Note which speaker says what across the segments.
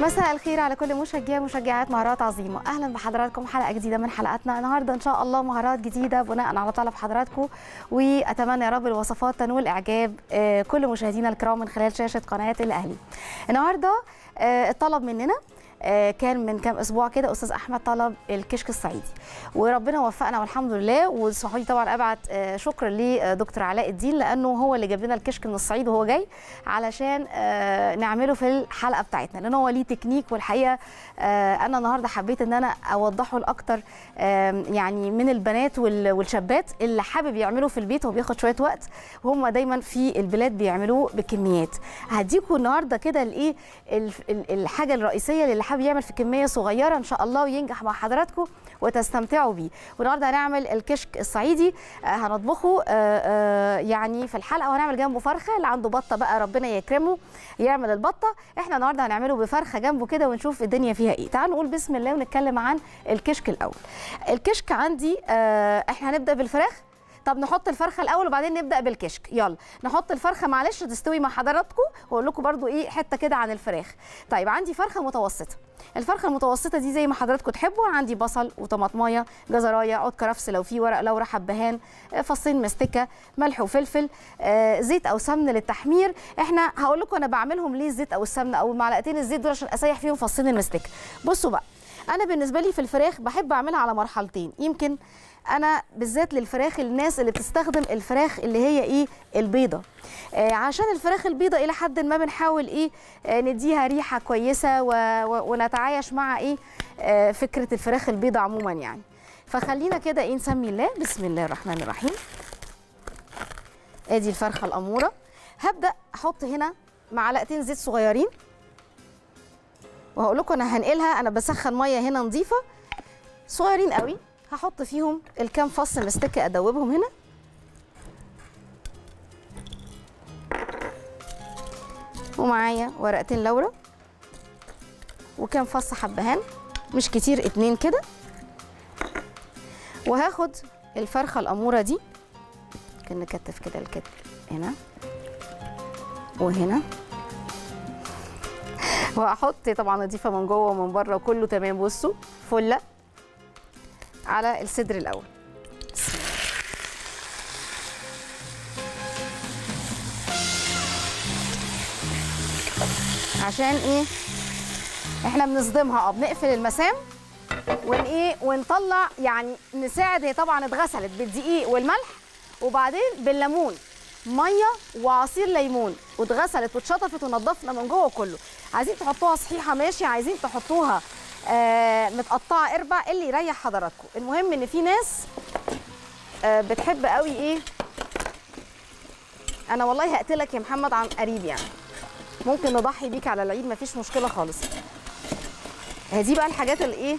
Speaker 1: مساء الخير على كل مشجعي ومشجعات مهارات عظيمه اهلا بحضراتكم حلقه جديده من حلقاتنا النهارده ان شاء الله مهارات جديده بناء على طلب حضراتكم واتمنى يا رب الوصفات تنول اعجاب آه، كل مشاهدينا الكرام من خلال شاشه قناه الاهلي النهارده آه، الطلب مننا آه، كان من كام اسبوع كده استاذ احمد طلب الكشك الصعيدي وربنا وفقنا والحمد لله واسمحوا لي طبعا ابعت آه، شكر لدكتور علاء الدين لانه هو اللي جاب لنا الكشك من الصعيد وهو جاي علشان آه، نعمله في الحلقه بتاعتنا لان هو ليه تكنيك والحقيقه آه، انا النهارده حبيت ان انا اوضحه لاكتر آم، يعني من البنات وال- والشابات اللي حابب يعمله في البيت وبياخد شويه وقت وهم دايما في البلاد بيعملوه بكميات هديكم النهارده كده الايه الف- ال- الحاجه الرئيسيه اللي حابب يعمل في كميه صغيره ان شاء الله وينجح مع حضراتكم وتستمتعوا بيه والنهارده هنعمل الكشك الصعيدي آه، هنطبخه آه، آه، يعني في الحلقه وهنعمل جنبه فرخه اللي عنده بطه بقى ربنا يكرمه يعمل البطه احنا النهارده هنعمله بفرخه جنبه كده ونشوف الدنيا فيها ايه تعالوا نقول بسم الله ونتكلم عن الكشك الاول الكشك عندي آه، احنا هنبدا بالفراخ طب نحط الفرخه الاول وبعدين نبدا بالكشك يلا نحط الفرخه معلش تستوي مع حضراتكم واقول لكم برضو ايه حته كده عن الفراخ طيب عندي فرخه متوسطه الفرخه المتوسطه دي زي ما حضراتكم تحبوا عندي بصل وطماطمايه جزرايه عود كرفس لو في ورق لورا حبهان آه، فصين مستكه ملح وفلفل آه، زيت او سمن للتحمير احنا هقول لكم انا بعملهم ليه الزيت او السمن او معلقتين الزيت دول عشان اسيح فيهم فصين المستكه بصوا بقى انا بالنسبه لي في الفراخ بحب اعملها على مرحلتين يمكن انا بالذات للفراخ الناس اللي بتستخدم الفراخ اللي هي ايه البيضه آه عشان الفراخ البيضه الى حد ما بنحاول ايه آه نديها ريحه كويسه و... و... ونتعايش مع ايه آه فكره الفراخ البيضه عموما يعني فخلينا كده ايه نسمي الله بسم الله الرحمن الرحيم ادي الفرخه الاموره هبدا احط هنا معلقتين زيت صغيرين وهقول لكم انا هنقلها انا بسخن ميه هنا نظيفه صغيرين قوي هحط فيهم الكام فص مستكه ادوبهم هنا ومعايا ورقتين لورا وكام فص حبهان مش كتير اتنين كده وهاخد الفرخه الاموره دي ممكن نكتف كده الكتف هنا وهنا وهحط طبعا نضيفه من جوه ومن بره وكله تمام بصوا فله على الصدر الاول بسم الله. عشان ايه احنا بنصدمها اه بنقفل المسام ون ايه ونطلع يعني نساعد هي طبعا اتغسلت بالدقيق والملح وبعدين بالليمون ميه وعصير ليمون واتغسلت واتشطفت ونضفنا من جوه كله عايزين تحطوها صحيحه ماشي عايزين تحطوها آه متقطعه اربع اللي يريح حضراتكم المهم ان في ناس آه بتحب قوي ايه انا والله هقتلك يا محمد عن قريب يعني ممكن نضحي بيك على العيد مفيش مشكله خالص دي بقى الحاجات اللي ايه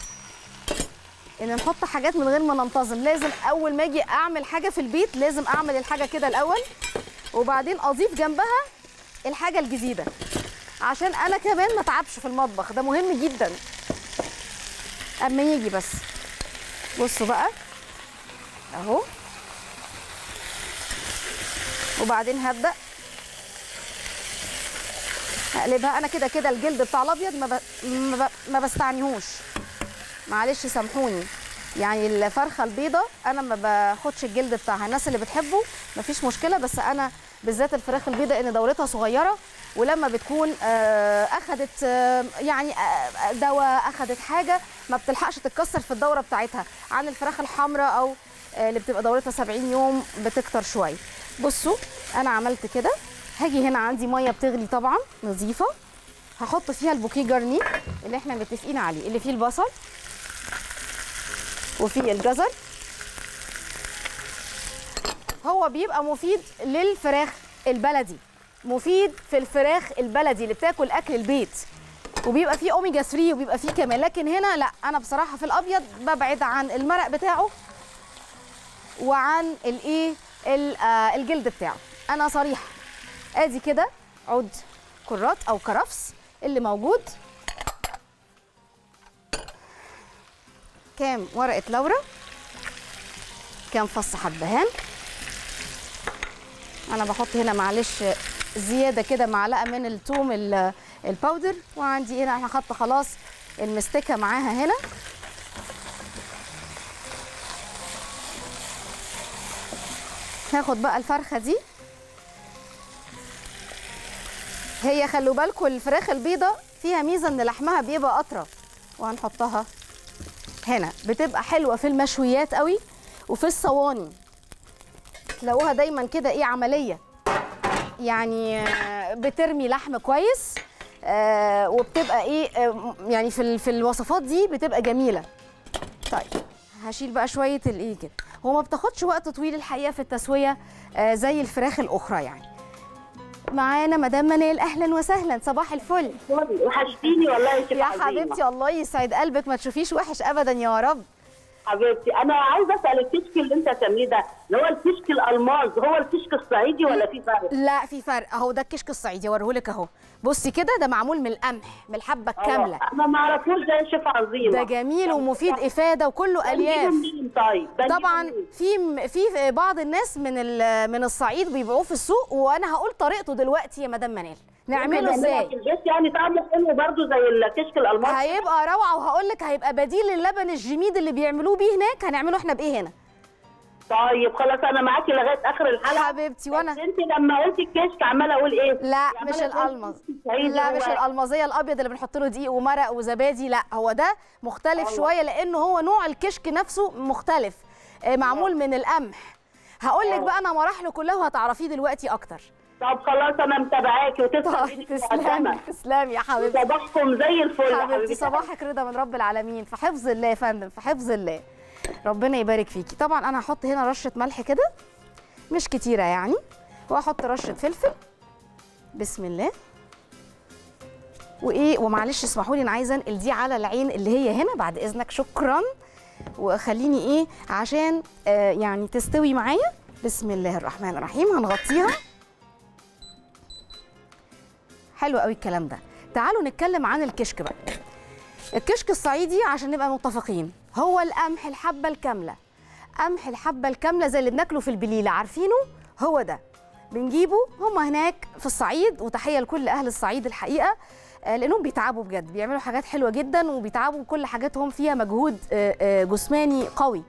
Speaker 1: ان نحط حاجات من غير ما ننتظم لازم اول ما اجي اعمل حاجه في البيت لازم اعمل الحاجه كده الاول وبعدين اضيف جنبها الحاجه الجديده عشان انا كمان ما اتعبش في المطبخ ده مهم جدا اما يجي بس بصوا بقى اهو وبعدين هبدا هقلبها انا كده كده الجلد بتاع الابيض ما, ب... ما, ب... ما بستعنيهوش معلش سامحوني يعني الفرخه البيضه انا ما باخدش الجلد بتاعها الناس اللي بتحبه مفيش مشكله بس انا بالذات الفراخ البيضه ان دورتها صغيره ولما بتكون آه، اخدت آه، يعني آه، دواء اخدت حاجه ما بتلحقش تتكسر في الدوره بتاعتها عن الفراخ الحمراء او آه، اللي بتبقى دورتها 70 يوم بتكتر شويه بصوا انا عملت كده هاجي هنا عندي ميه بتغلي طبعا نظيفه هحط فيها البوكيه جرني اللي احنا متفقين عليه اللي فيه البصل وفيه الجزر هو بيبقى مفيد للفراخ البلدي مفيد في الفراخ البلدي اللي بتاكل اكل البيت وبيبقى فيه اوميجا 3 وبيبقى فيه كمان لكن هنا لا انا بصراحه في الابيض ببعد عن المرق بتاعه وعن الايه ال- آه، الجلد بتاعه انا صريحه ادي كده عود كرات او كرفس اللي موجود كام ورقه لورا كام فص حبهان انا بحط هنا معلش زياده كده معلقه من الثوم ال- الباودر وعندي هنا احنا حاطه خلاص المستكه معاها هنا هاخد بقى الفرخه دي هي خلوا بالكم الفراخ البيضه فيها ميزه ان لحمها بيبقى اطرى وهنحطها هنا بتبقى حلوه في المشويات قوي وفي الصواني تلاقوها دايما كده ايه عمليه يعني آه، بترمي لحم كويس آه، وبتبقى ايه آه، يعني في ال- في الوصفات دي بتبقى جميله طيب هشيل بقى شويه الايه كده هو ما بتاخدش وقت طويل الحقيقه في التسويه آه، زي الفراخ الاخرى يعني معانا مدام منال اهلا وسهلا صباح الفل
Speaker 2: وحشتيني والله يا شيخ
Speaker 1: يا
Speaker 2: عظيمة.
Speaker 1: حبيبتي الله يسعد قلبك ما تشوفيش وحش ابدا يا رب
Speaker 2: حبيبتي انا عايزه اسال الكشك اللي انت تعمليه ده اللي هو الكشك الالماظ هو الكشك الصعيدي ولا في فرق؟
Speaker 1: لا في فرق اهو ده الكشك الصعيدي اوريهولك اهو بصي كده ده معمول من القمح من الحبه الكامله
Speaker 2: آه، انا ما اعرفوش ده يا شيخ عظيمه
Speaker 1: ده جميل ومفيد افاده وكله
Speaker 2: ده نجيبه
Speaker 1: الياف
Speaker 2: منين طيب؟ ده نجيبه
Speaker 1: طبعا
Speaker 2: منين؟
Speaker 1: في في بعض الناس من ال- من الصعيد بيبيعوه في السوق وانا هقول طريقته دلوقتي يا مدام منال نعمله
Speaker 2: ممكن نعملها
Speaker 1: ازاي
Speaker 2: في البيت يعني طعمه حلو برضه زي الكشك الالماظ
Speaker 1: هيبقى روعه وهقول لك هيبقى بديل للبن الجميد اللي بيعملوه بيه هناك هنعمله احنا بايه هنا
Speaker 2: طيب خلاص انا معاكي لغايه اخر الحلقه
Speaker 1: حبيبتي وانا
Speaker 2: بس انت لما قلتي الكشك عماله اقول ايه؟
Speaker 1: لا
Speaker 2: عمالة
Speaker 1: مش
Speaker 2: أقول
Speaker 1: الالمظ
Speaker 2: كشك صعيدي
Speaker 1: لا
Speaker 2: هو-
Speaker 1: مش الالمظيه الابيض اللي بنحط له دقيق ومرق وزبادي لا هو ده مختلف
Speaker 2: الله.
Speaker 1: شويه لانه هو نوع الكشك نفسه مختلف آه، معمول من القمح هقول لك
Speaker 2: الله.
Speaker 1: بقى انا مراحله كلها وهتعرفيه دلوقتي اكتر
Speaker 2: طب خلاص انا متابعاكي وتسلم
Speaker 1: طيب
Speaker 2: ايدك
Speaker 1: تسلمي
Speaker 2: مقدمة.
Speaker 1: تسلمي يا حبيبتي
Speaker 2: صباحكم زي الفل يا
Speaker 1: حبيبتي
Speaker 2: حبيبتي
Speaker 1: صباحك رضا من رب العالمين في حفظ الله يا فندم في حفظ الله ربنا يبارك فيكي طبعا انا هحط هنا رشه ملح كده مش كتيره يعني واحط رشه فلفل بسم الله وايه ومعلش اسمحوا لي انا عايزه انقل دي على العين اللي هي هنا بعد اذنك شكرا وخليني ايه عشان آه يعني تستوي معايا بسم الله الرحمن الرحيم هنغطيها حلو قوي الكلام ده تعالوا نتكلم عن الكشك بقى الكشك الصعيدي عشان نبقى متفقين هو القمح الحبه الكامله قمح الحبه الكامله زي اللي بناكله في البليله عارفينه هو ده بنجيبه هم هناك في الصعيد وتحيه لكل اهل الصعيد الحقيقه آه، لانهم بيتعبوا بجد بيعملوا حاجات حلوه جدا وبيتعبوا كل حاجاتهم فيها مجهود آه، آه، جسماني قوي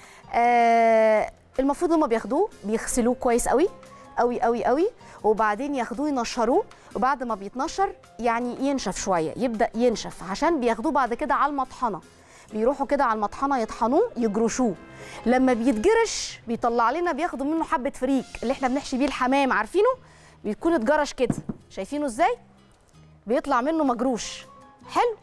Speaker 1: آه، المفروض هم بياخدوه بيغسلوه كويس قوي قوي قوي قوي وبعدين ياخدوه ينشروه وبعد ما بيتنشر يعني ينشف شويه يبدا ينشف عشان بياخدوه بعد كده على المطحنه بيروحوا كده على المطحنه يطحنوه يجرشوه لما بيتجرش بيطلع لنا بياخدوا منه حبه فريك اللي احنا بنحشي بيه الحمام عارفينه بيكون اتجرش كده شايفينه ازاي بيطلع منه مجروش حلو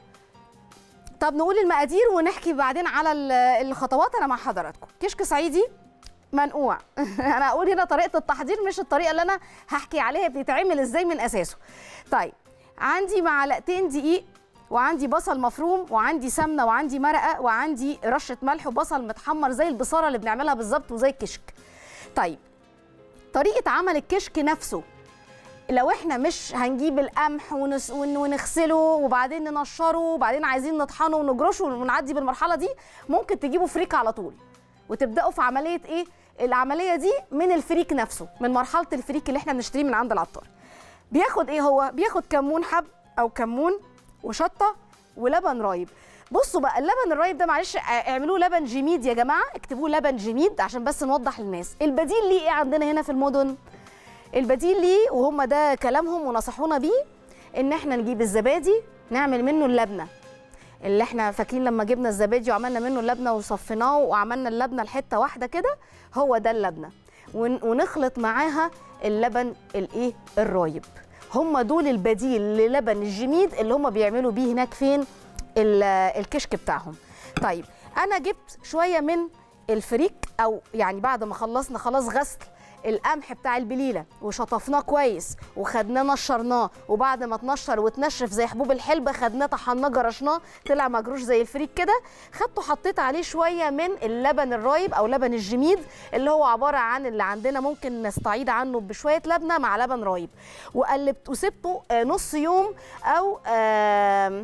Speaker 1: طب نقول المقادير ونحكي بعدين على ال- الخطوات انا مع حضراتكم كشك صعيدي منقوع انا اقول هنا طريقه التحضير مش الطريقه اللي انا هحكي عليها بتتعمل ازاي من اساسه طيب عندي معلقتين دقيق وعندي بصل مفروم وعندي سمنه وعندي مرقه وعندي رشه ملح وبصل متحمر زي البصاره اللي بنعملها بالظبط وزي الكشك طيب طريقه عمل الكشك نفسه لو احنا مش هنجيب القمح ونس ون- ونغسله وبعدين ننشره وبعدين عايزين نطحنه ونجرشه ونعدي بالمرحله دي ممكن تجيبوا فريك على طول وتبداوا في عمليه ايه العمليه دي من الفريك نفسه من مرحله الفريك اللي احنا بنشتريه من عند العطار بياخد ايه هو بياخد كمون حب او كمون وشطه ولبن رايب بصوا بقى اللبن الرايب ده معلش ا- اعملوه لبن جميد يا جماعه اكتبوه لبن جميد عشان بس نوضح للناس البديل ليه ايه عندنا هنا في المدن البديل ليه وهم ده كلامهم ونصحونا بيه ان احنا نجيب الزبادي نعمل منه اللبنه اللي احنا فاكرين لما جبنا الزبادي وعملنا منه اللبنه وصفيناه وعملنا اللبنه لحته واحده كده هو ده اللبنه ون- ونخلط معاها اللبن الايه الرايب هم دول البديل للبن الجميد اللي هم بيعملوا بيه هناك فين ال- الكشك بتاعهم طيب انا جبت شويه من الفريك او يعني بعد ما خلصنا خلاص غسل القمح بتاع البليله وشطفناه كويس وخدناه نشرناه وبعد ما اتنشر واتنشف زي حبوب الحلبه خدناه طحناه جرشناه طلع مجروش زي الفريك كده خدته حطيت عليه شويه من اللبن الرايب او لبن الجميد اللي هو عباره عن اللي عندنا ممكن نستعيد عنه بشويه لبنه مع لبن رايب وقلبت وسبته آه، نص يوم او آم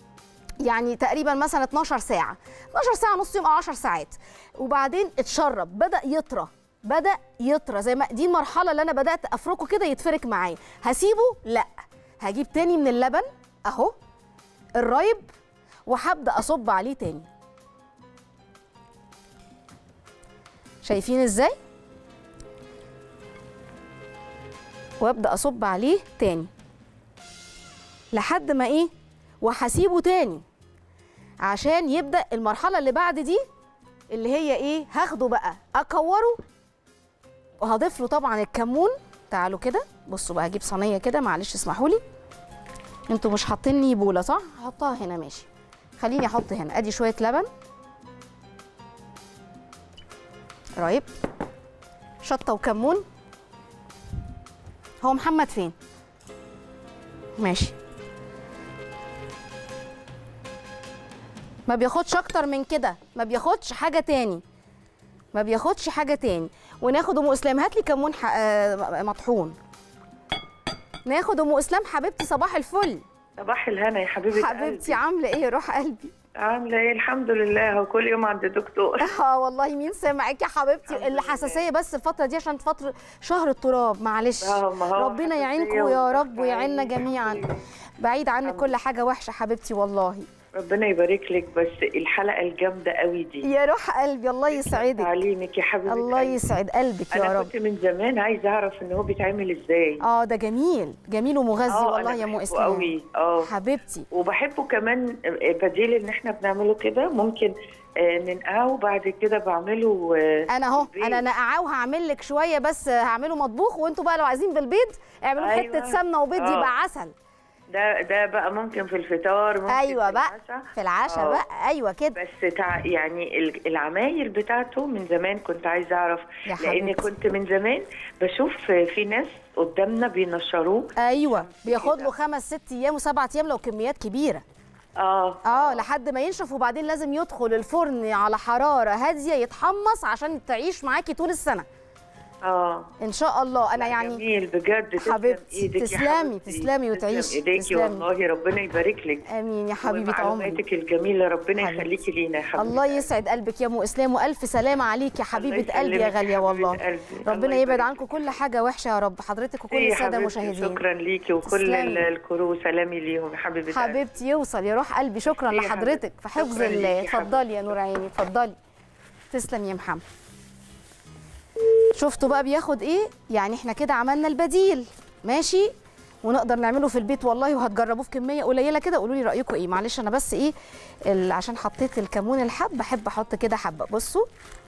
Speaker 1: يعني تقريبا مثلا 12 ساعه 12 ساعه نص يوم او 10 ساعات وبعدين اتشرب بدا يطرى بدا يطرى زي ما دي المرحله اللي انا بدات افركه كده يتفرك معايا هسيبه لا هجيب تاني من اللبن اهو الرايب وهبدا اصب عليه تاني شايفين ازاي وابدا اصب عليه تاني لحد ما ايه وهسيبه تاني عشان يبدا المرحله اللي بعد دي اللي هي ايه هاخده بقى اكوره وهضيف له طبعا الكمون تعالوا كده بصوا بقى هجيب صينيه كده معلش اسمحوا لي انتوا مش حاطيني بوله صح هحطها هنا ماشي خليني احط هنا ادي شويه لبن رايب شطه وكمون هو محمد فين ماشي ما بياخدش اكتر من كده ما بياخدش حاجه تاني ما بياخدش حاجه تاني وناخد ام اسلام هات لي كمون ح... آه، مطحون ناخد ام اسلام حبيبتي صباح الفل
Speaker 3: صباح الهنا يا حبيبه
Speaker 1: حبيبتي عامله ايه روح قلبي
Speaker 3: عامله ايه الحمد لله هو كل يوم عند الدكتور
Speaker 1: اه والله مين سامعك يا حبيبتي
Speaker 3: الحمد
Speaker 1: الحساسيه بس الفتره دي عشان فتره شهر التراب معلش
Speaker 3: آه، ما هو
Speaker 1: ربنا
Speaker 3: حساسية
Speaker 1: يعينكم يا
Speaker 3: وضغط
Speaker 1: رب ويعيننا
Speaker 3: عالي.
Speaker 1: جميعا بعيد عنك
Speaker 3: الحمد
Speaker 1: كل حاجه وحشه حبيبتي والله
Speaker 3: ربنا يبارك لك بس الحلقه الجامده قوي دي
Speaker 1: يا روح قلبي الله يسعدك
Speaker 3: تعليمك يا حبيبه
Speaker 1: الله
Speaker 3: قلبي.
Speaker 1: يسعد قلبك يا
Speaker 3: انا
Speaker 1: رب
Speaker 3: كنت من زمان عايزه اعرف ان هو بيتعمل ازاي
Speaker 1: اه ده جميل جميل ومغذي
Speaker 3: آه،
Speaker 1: والله
Speaker 3: أنا
Speaker 1: يا ام
Speaker 3: بحبه
Speaker 1: اسلام
Speaker 3: قوي اه
Speaker 1: حبيبتي
Speaker 3: وبحبه كمان بديل ان احنا بنعمله كده ممكن آه، ننقعه بعد كده بعمله آه،
Speaker 1: انا اهو
Speaker 3: بالبيض.
Speaker 1: انا نقعاه وهعمل لك شويه بس هعمله مطبوخ وانتوا بقى لو عايزين بالبيض اعملوا له
Speaker 3: أيوة.
Speaker 1: حته سمنه وبيض
Speaker 3: آه.
Speaker 1: يبقى عسل
Speaker 3: ده ده بقى ممكن في الفطار ممكن
Speaker 1: ايوه
Speaker 3: في
Speaker 1: بقى
Speaker 3: العشاء.
Speaker 1: في العشاء
Speaker 3: آه.
Speaker 1: بقى ايوه كده
Speaker 3: بس تع... يعني ال- العمايل بتاعته من زمان كنت عايزه اعرف
Speaker 1: يا
Speaker 3: لان
Speaker 1: حبيبتي.
Speaker 3: كنت من زمان بشوف في ناس قدامنا بينشروه
Speaker 1: ايوه بياخد
Speaker 3: كده.
Speaker 1: له خمس ست ايام وسبع ايام لو كميات كبيره
Speaker 3: اه
Speaker 1: اه لحد ما ينشف وبعدين لازم يدخل الفرن على حراره هاديه يتحمص عشان تعيش معاكي طول السنه
Speaker 3: اه
Speaker 1: ان شاء الله انا
Speaker 3: لا،
Speaker 1: يعني
Speaker 3: جميل بجد تسلم
Speaker 1: حبيبتي،
Speaker 3: ايدك يا
Speaker 1: تسلمي،
Speaker 3: حبيبتي.
Speaker 1: تسلمي وتعيشي،
Speaker 3: تسلم ايديكي
Speaker 1: تسلمي.
Speaker 3: والله ربنا يبارك لك
Speaker 1: امين يا حبيبه عمري
Speaker 3: ومعلوماتك الجميله ربنا
Speaker 1: حبيبتي.
Speaker 3: يخليكي لينا يا حبيبتي
Speaker 1: الله يسعد قلبك يا ام اسلام والف سلامه عليك يا حبيبه قلبي يا
Speaker 3: يسلمك
Speaker 1: غاليه
Speaker 3: يا
Speaker 1: والله
Speaker 3: حبيبة قلبي. الله
Speaker 1: ربنا يبعد
Speaker 3: يبارك
Speaker 1: عنكم
Speaker 3: لك.
Speaker 1: كل حاجه وحشه يا رب حضرتك وكل
Speaker 3: إيه يا
Speaker 1: الساده
Speaker 3: حبيبتي،
Speaker 1: المشاهدين
Speaker 3: شكرا ليكي وكل
Speaker 1: تسلمي.
Speaker 3: ال- الكرو سلامي ليهم يا حبيبه قلبي.
Speaker 1: حبيبتي يوصل يا روح قلبي شكرا
Speaker 3: إيه يا
Speaker 1: لحضرتك
Speaker 3: حبيبتي.
Speaker 1: في حفظ
Speaker 3: شكراً
Speaker 1: الله
Speaker 3: ليكي يا
Speaker 1: اتفضلي يا نور عيني اتفضلي تسلم يا محمد شفتوا بقى بياخد ايه يعني احنا كده عملنا البديل ماشي ونقدر نعمله في البيت والله وهتجربوه في كميه قليله كده قولوا لي رايكم ايه معلش انا بس ايه ال- عشان حطيت الكمون الحب بحب احط كده حبه بصوا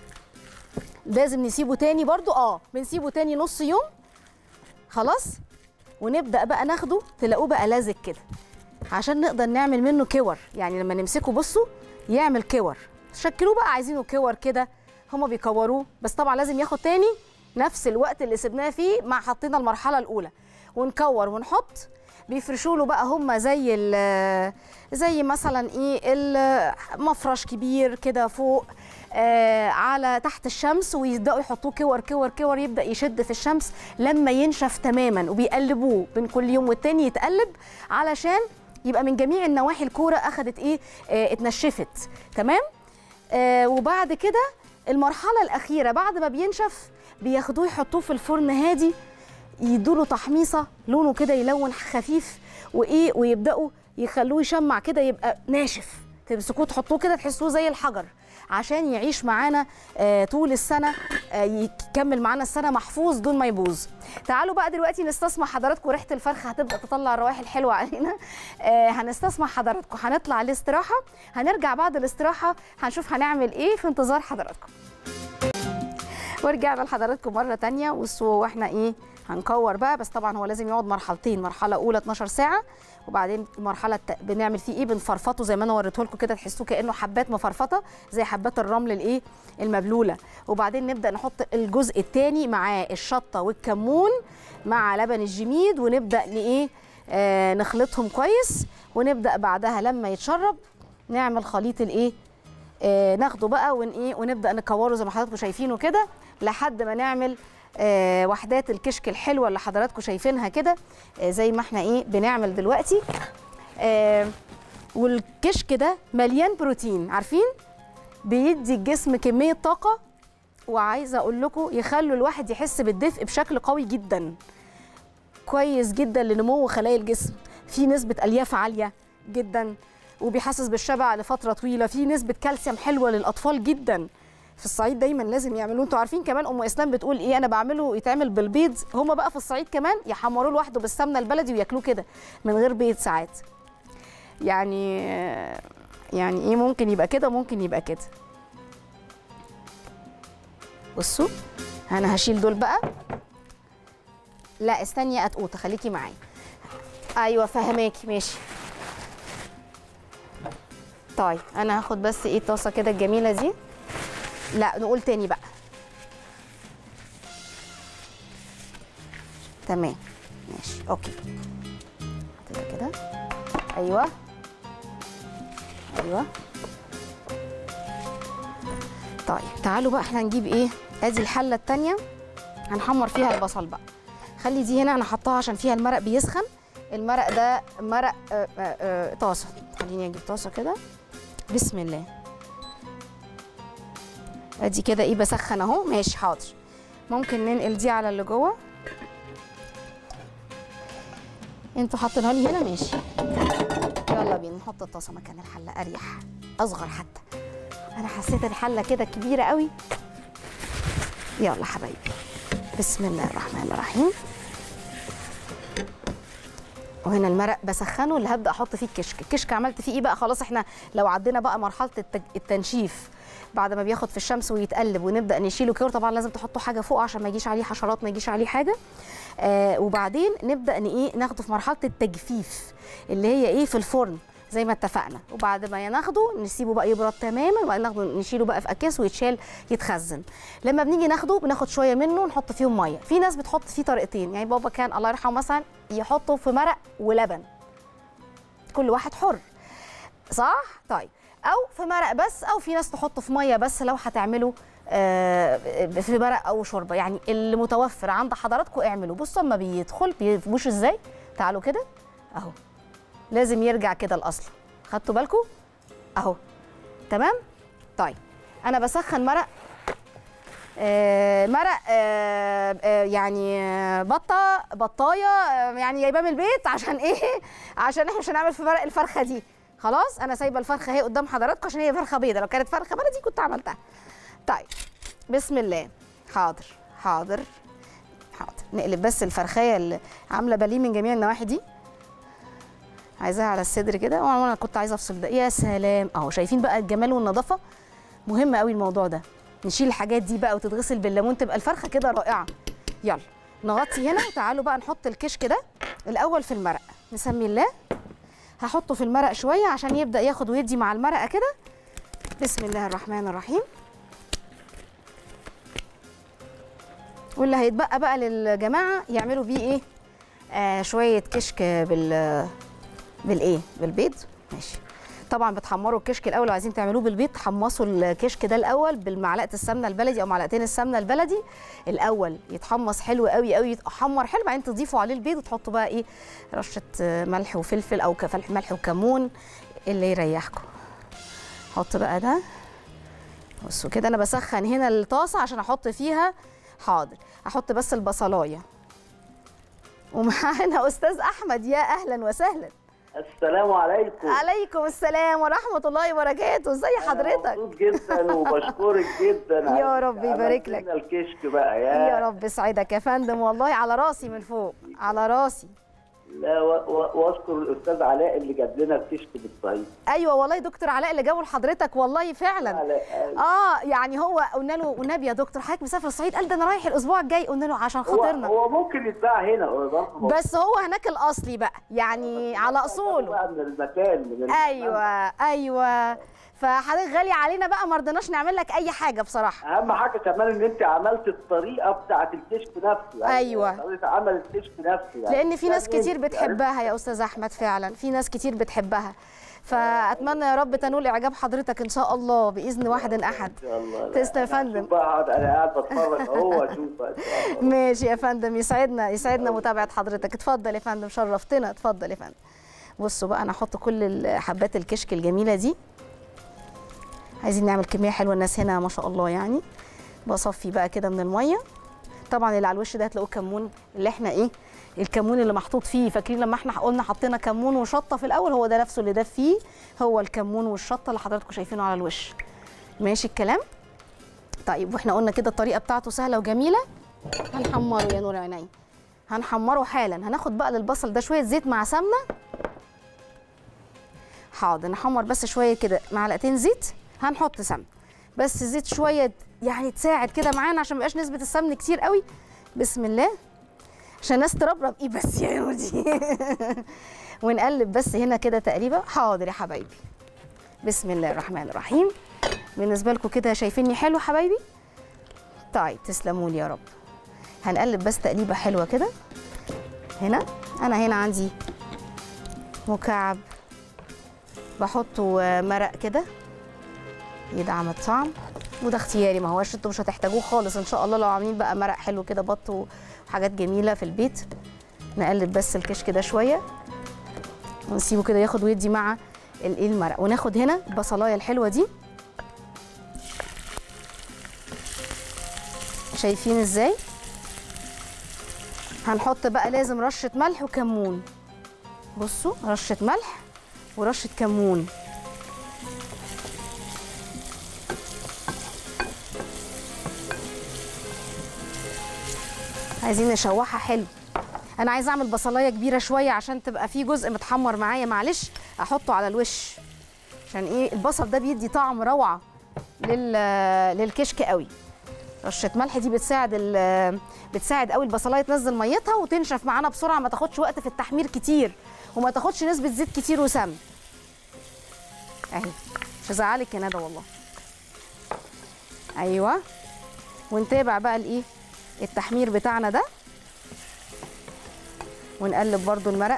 Speaker 1: لازم نسيبه تاني برضو اه بنسيبه تاني نص يوم خلاص ونبدا بقى ناخده تلاقوه بقى لازق كده عشان نقدر نعمل منه كور يعني لما نمسكه بصوا يعمل كور شكلوه بقى عايزينه كور كده هما بيكوروه بس طبعا لازم ياخد تاني نفس الوقت اللي سبناه فيه مع حطينا المرحله الاولى ونكور ونحط بيفرشوا له بقى هما زي ال- زي مثلا ايه المفرش كبير كده فوق آه على تحت الشمس ويبداوا يحطوه كور كور كور يبدا يشد في الشمس لما ينشف تماما وبيقلبوه بين كل يوم والتاني يتقلب علشان يبقى من جميع النواحي الكوره اخذت ايه آه اتنشفت تمام آه وبعد كده المرحله الاخيره بعد ما بينشف بياخدوه يحطوه في الفرن هادي يدوله تحميصه لونه كده يلون خفيف وايه ويبداوا يخلوه يشمع كده يبقى ناشف تمسكوه تحطوه كده تحسوه زي الحجر عشان يعيش معانا آه طول السنه آه يكمل معانا السنه محفوظ دون ما يبوظ تعالوا بقى دلوقتي نستسمع حضراتكم ريحه الفرخه هتبدا تطلع الروائح الحلوه علينا آه هنستسمع حضراتكم هنطلع الاستراحه هنرجع بعد الاستراحه هنشوف هنعمل ايه في انتظار حضراتكم ورجعنا لحضراتكم مره تانية والسو واحنا ايه هنكور بقى بس طبعا هو لازم يقعد مرحلتين مرحله اولى 12 ساعه وبعدين المرحله الت... بنعمل فيه ايه بنفرفطه زي ما انا وريته لكم كده تحسوه كانه حبات مفرفطه زي حبات الرمل الايه المبلوله وبعدين نبدا نحط الجزء الثاني معاه الشطه والكمون مع لبن الجميد ونبدا ن- ايه آه نخلطهم كويس ونبدا بعدها لما يتشرب نعمل خليط الايه آه ناخده بقى ون ايه ونبدا نكوره زي ما حضراتكم شايفينه كده لحد ما نعمل آه وحدات الكشك الحلوه اللي حضراتكم شايفينها كده آه زي ما احنا ايه بنعمل دلوقتي آه والكشك ده مليان بروتين عارفين بيدي الجسم كميه طاقه وعايزه اقول لكم يخلوا الواحد يحس بالدفء بشكل قوي جدا كويس جدا لنمو خلايا الجسم في نسبه الياف عاليه جدا وبيحسس بالشبع لفتره طويله في نسبه كالسيوم حلوه للاطفال جدا في الصعيد دايما لازم يعملوه انتوا عارفين كمان ام اسلام بتقول ايه انا بعمله يتعمل بالبيض هما بقى في الصعيد كمان يحمروه لوحده بالسمنه البلدي وياكلوه كده من غير بيض ساعات يعني يعني ايه ممكن يبقى كده ممكن يبقى كده بصوا انا هشيل دول بقى لا استني يا قطقوطه خليكي معايا ايوه فهماكي ماشي طيب انا هاخد بس ايه الطاسه كده الجميله دي لا نقول تاني بقى تمام ماشي اوكي كده كده ايوه ايوه طيب تعالوا بقى احنا نجيب ايه ادي الحله التانية هنحمر فيها البصل بقى خلي دي هنا انا حطاها عشان فيها المرق بيسخن المرق ده مرق آه، آه، آه، طاسه خليني اجيب طاسه كده بسم الله ادي كده ايه بسخن اهو ماشي حاضر ممكن ننقل دي على اللي جوه انتوا حاطينها لي هنا ماشي يلا بينا نحط الطاسه مكان الحله اريح اصغر حتى انا حسيت الحله كده كبيره قوي يلا حبايبي بسم الله الرحمن الرحيم وهنا المرق بسخنه اللي هبدا احط فيه الكشك الكشك عملت فيه ايه بقى خلاص احنا لو عدينا بقى مرحله التج- التنشيف بعد ما بياخد في الشمس ويتقلب ونبدا نشيله كده طبعا لازم تحطوا حاجه فوق عشان ما يجيش عليه حشرات ما يجيش عليه حاجه آه وبعدين نبدا ان ايه ناخده في مرحله التجفيف اللي هي ايه في الفرن زي ما اتفقنا وبعد ما ناخده نسيبه بقى يبرد تماما وبعدين ناخده نشيله بقى في اكياس ويتشال يتخزن لما بنيجي ناخده بناخد شويه منه نحط فيهم ميه في ناس بتحط فيه طريقتين يعني بابا كان الله يرحمه مثلا يحطه في مرق ولبن كل واحد حر صح طيب او في مرق بس او في ناس تحطه في ميه بس لو هتعملوا آه، في مرق او شوربه يعني اللي متوفر عند حضراتكم اعملوا بصوا اما بيدخل بيفبوش ازاي تعالوا كده اهو لازم يرجع كده الاصل خدتوا بالكم اهو تمام طيب انا بسخن مرق آه، مرق آه، آه، يعني آه، بطه بطايه آه، يعني جايباه من البيت عشان ايه عشان احنا مش هنعمل في مرق الفرخه دي خلاص انا سايبه الفرخه اهي قدام حضراتكم عشان هي فرخه بيضه لو كانت فرخه بلدي كنت عملتها طيب بسم الله حاضر حاضر حاضر نقلب بس الفرخايه اللي عامله باليه من جميع النواحي دي عايزاها على الصدر كده وانا كنت عايزه افصل ده يا سلام اهو شايفين بقى الجمال والنظافه مهم قوي الموضوع ده نشيل الحاجات دي بقى وتتغسل بالليمون تبقى الفرخه كده رائعه يلا نغطي هنا وتعالوا بقى نحط الكشك ده الاول في المرق نسمي الله هحطه في المرق شويه عشان يبدا ياخد ويدي مع المرقه كده بسم الله الرحمن الرحيم واللي هيتبقى بقى للجماعه يعملوا بيه ايه آه شويه كشك بال بالايه بالبيض ماشي طبعا بتحمروا الكشك الاول لو عايزين تعملوه بالبيض تحمصوا الكشك ده الاول بالمعلقه السمنه البلدي او معلقتين السمنه البلدي الاول يتحمص حلو قوي قوي يتحمر حلو بعدين تضيفوا عليه البيض وتحطوا بقى ايه رشه آه، ملح وفلفل او كفلح ملح وكمون اللي يريحكم حط بقى ده بصوا كده انا بسخن هنا الطاسه عشان احط فيها حاضر احط بس البصلايه ومعانا استاذ احمد يا اهلا وسهلا
Speaker 4: السلام عليكم
Speaker 1: عليكم السلام ورحمه الله وبركاته ازي
Speaker 4: أنا
Speaker 1: حضرتك
Speaker 4: مبسوط جدا وبشكرك جدا
Speaker 1: يا
Speaker 4: على-
Speaker 1: رب يبارك
Speaker 4: عملت
Speaker 1: لك.
Speaker 4: لنا الكشك بقى يا,
Speaker 1: يا رب يسعدك يا فندم والله على راسي من فوق على راسي
Speaker 4: لا و... و... واذكر الاستاذ علاء اللي جاب لنا الكشك بالصعيد
Speaker 1: ايوه والله دكتور علاء اللي جابه لحضرتك والله فعلا
Speaker 4: علاء
Speaker 1: اه يعني هو قلنا له والنبي يا دكتور حضرتك مسافر الصعيد قال ده انا رايح الاسبوع الجاي قلنا له عشان
Speaker 4: هو,
Speaker 1: خاطرنا
Speaker 4: هو ممكن يتباع هنا هو برضه
Speaker 1: بس هو هناك الاصلي بقى يعني على اصوله
Speaker 4: بقى من المكان من المكان.
Speaker 1: ايوه ايوه فحضرتك غالي علينا بقى ما رضيناش نعمل لك اي حاجه بصراحه
Speaker 4: اهم حاجه كمان ان انت عملت الطريقه بتاعه الكشك نفسه يعني
Speaker 1: أيوة.
Speaker 4: طريقه عمل الكشك نفسه يعني
Speaker 1: لان في ناس
Speaker 4: يعني
Speaker 1: كتير بتحبها يا استاذ احمد فعلا في ناس كتير بتحبها فاتمنى يا رب تنول اعجاب حضرتك ان شاء الله باذن واحد احد
Speaker 4: ان شاء الله لا،
Speaker 1: تسلم يا
Speaker 4: أنا
Speaker 1: فندم.
Speaker 4: هشوف بقى اقعد انا قاعد بتفرج اهو اشوف بقى ان شاء الله
Speaker 1: ماشي يا فندم يسعدنا يسعدنا متابعه حضرتك اتفضل يا فندم شرفتنا اتفضل يا فندم بصوا بقى انا هحط كل حبات الكشك الجميله دي عايزين نعمل كميه حلوه الناس هنا ما شاء الله يعني بصفي بقى كده من الميه طبعا اللي على الوش ده هتلاقوه كمون اللي احنا ايه الكمون اللي محطوط فيه فاكرين لما احنا قلنا حطينا كمون وشطه في الاول هو ده نفسه اللي ده فيه هو الكمون والشطه اللي حضراتكم شايفينه على الوش ماشي الكلام طيب واحنا قلنا كده الطريقه بتاعته سهله وجميله هنحمره يا نور عيني هنحمره حالا هناخد بقى للبصل ده شويه زيت مع سمنه حاضر نحمر بس شويه كده معلقتين زيت هنحط سمن بس الزيت شويه يعني تساعد كده معانا عشان ميبقاش نسبه السمن كتير قوي بسم الله عشان الناس تربرب ايه بس يا نودي ونقلب بس هنا كده تقريبا حاضر يا حبايبي بسم الله الرحمن الرحيم بالنسبه لكم كده شايفيني حلو حبايبي طيب تسلموا لي يا رب هنقلب بس تقليبه حلوه كده هنا انا هنا عندي مكعب بحطه مرق كده يدعم الطعم وده اختياري ما هوش انتوا مش هتحتاجوه خالص ان شاء الله لو عاملين بقى مرق حلو كده بط وحاجات جميله في البيت نقلب بس الكشك ده شويه ونسيبه كده ياخد ويدي مع الايه المرق وناخد هنا البصلايه الحلوه دي شايفين ازاي هنحط بقى لازم رشه ملح وكمون بصوا رشه ملح ورشه كمون عايزين نشوحها حلو انا عايزه اعمل بصلايه كبيره شويه عشان تبقى فيه جزء متحمر معايا معلش احطه على الوش عشان ايه البصل ده بيدي طعم روعه لل للكشك قوي رشه ملح دي بتساعد ال- بتساعد قوي البصلايه تنزل ميتها وتنشف معانا بسرعه ما تاخدش وقت في التحمير كتير وما تاخدش نسبه زيت كتير وسمن اهي مش هزعلك يا ندى والله ايوه ونتابع بقى الايه التحمير بتاعنا ده ونقلب برضو المرق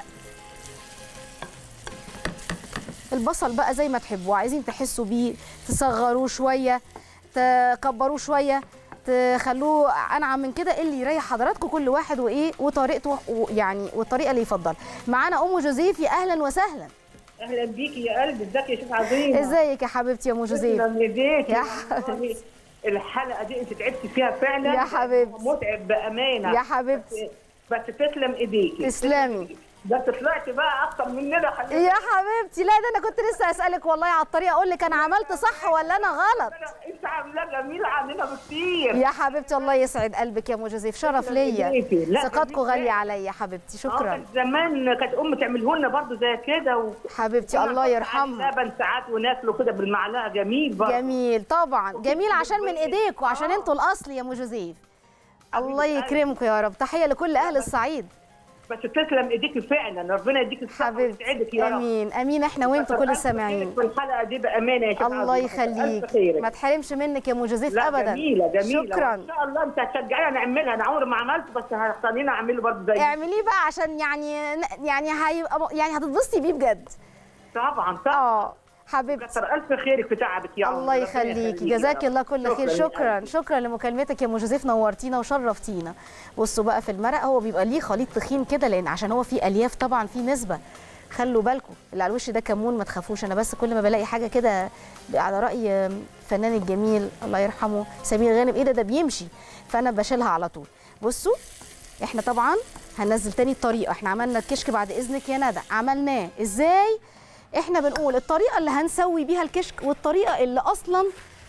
Speaker 1: البصل بقى زي ما تحبوا عايزين تحسوا بيه تصغروه شويه تكبروه شويه تخلوه انعم من كده اللي يريح حضراتكم كل واحد وايه وطريقته و- يعني والطريقه اللي يفضل معانا ام جوزيف يا اهلا وسهلا
Speaker 5: اهلا بيكي يا قلبي ازيك يا شيخ عظيم
Speaker 1: ازيك يا حبيبتي يا ام جوزيف
Speaker 5: تسلم ايديك
Speaker 1: يا
Speaker 5: والله الحلقه دي انت تعبتي فيها فعلا
Speaker 1: يا حبيبتي.
Speaker 5: متعب بامانه
Speaker 1: يا حبيبتي
Speaker 5: بس تسلم ايديكي
Speaker 1: تسلمي
Speaker 5: بس طلعتي بقى اكتر مننا خلينا
Speaker 1: يا حبيبتي لا ده انا كنت لسه اسالك والله على الطريقه اقول لك انا عملت صح ولا انا غلط
Speaker 5: انت عاملاه جميل عننا بكتير
Speaker 1: يا حبيبتي الله يسعد قلبك يا ام جوزيف شرف ليا
Speaker 5: إيديكي. لا،
Speaker 1: ثقتكم
Speaker 5: جميل.
Speaker 1: غاليه عليا يا حبيبتي
Speaker 5: آه،
Speaker 1: شكرا
Speaker 5: كانت زمان كانت امي تعمله لنا برضه زي كده و...
Speaker 1: حبيبتي الله يرحمها
Speaker 5: لبن ساعات وناكله كده بالمعلقه جميل برضه
Speaker 1: جميل طبعا جميل عشان من ايديكم عشان انتوا الاصل يا ام جوزيف الله يكرمكم يا رب تحيه لكل اهل الصعيد
Speaker 5: بس تسلم ايديكي فعلا ربنا يديك الصحه ويسعدك
Speaker 1: حبيبتي
Speaker 5: يا رب
Speaker 1: امين امين احنا وانتوا كل السامعين
Speaker 5: في الحلقه دي بامانه يا شيخ
Speaker 1: الله
Speaker 5: عظيم.
Speaker 1: يخليك
Speaker 5: ألف خيرك.
Speaker 1: ما تحرمش منك يا ام جوزيف
Speaker 5: لا
Speaker 1: ابدا
Speaker 5: جميله جميله
Speaker 1: شكرا
Speaker 5: ان شاء الله انت هتشجعيني نعملها انا عمري ما عملت بس هخليني اعمله برضه زي
Speaker 1: اعمليه بقى عشان يعني يعني هيبقى يعني هتتبسطي بيه بجد
Speaker 5: طبعا طبعا
Speaker 1: اه حبيبتي
Speaker 5: كتر الف خيرك في تعبك يا عمري.
Speaker 1: الله
Speaker 5: ربنا
Speaker 1: يخليكي
Speaker 5: يخليك يا
Speaker 1: جزاك
Speaker 5: رب.
Speaker 1: الله كل خير
Speaker 5: يا
Speaker 1: شكرا
Speaker 5: قلبي.
Speaker 1: شكرا لمكالمتك يا ام جوزيف نورتينا وشرفتينا بصوا بقى في المرق هو بيبقى ليه خليط تخين كده لان عشان هو فيه الياف طبعا فيه نسبه خلوا بالكم اللي على الوش ده كمون ما تخافوش انا بس كل ما بلاقي حاجه كده على راي الفنان الجميل الله يرحمه سمير غانم ايه ده ده بيمشي فانا بشيلها على طول بصوا احنا طبعا هننزل تاني الطريقه احنا عملنا الكشك بعد اذنك يا ندى عملناه ازاي احنا بنقول الطريقه اللي هنسوي بيها الكشك والطريقه اللي اصلا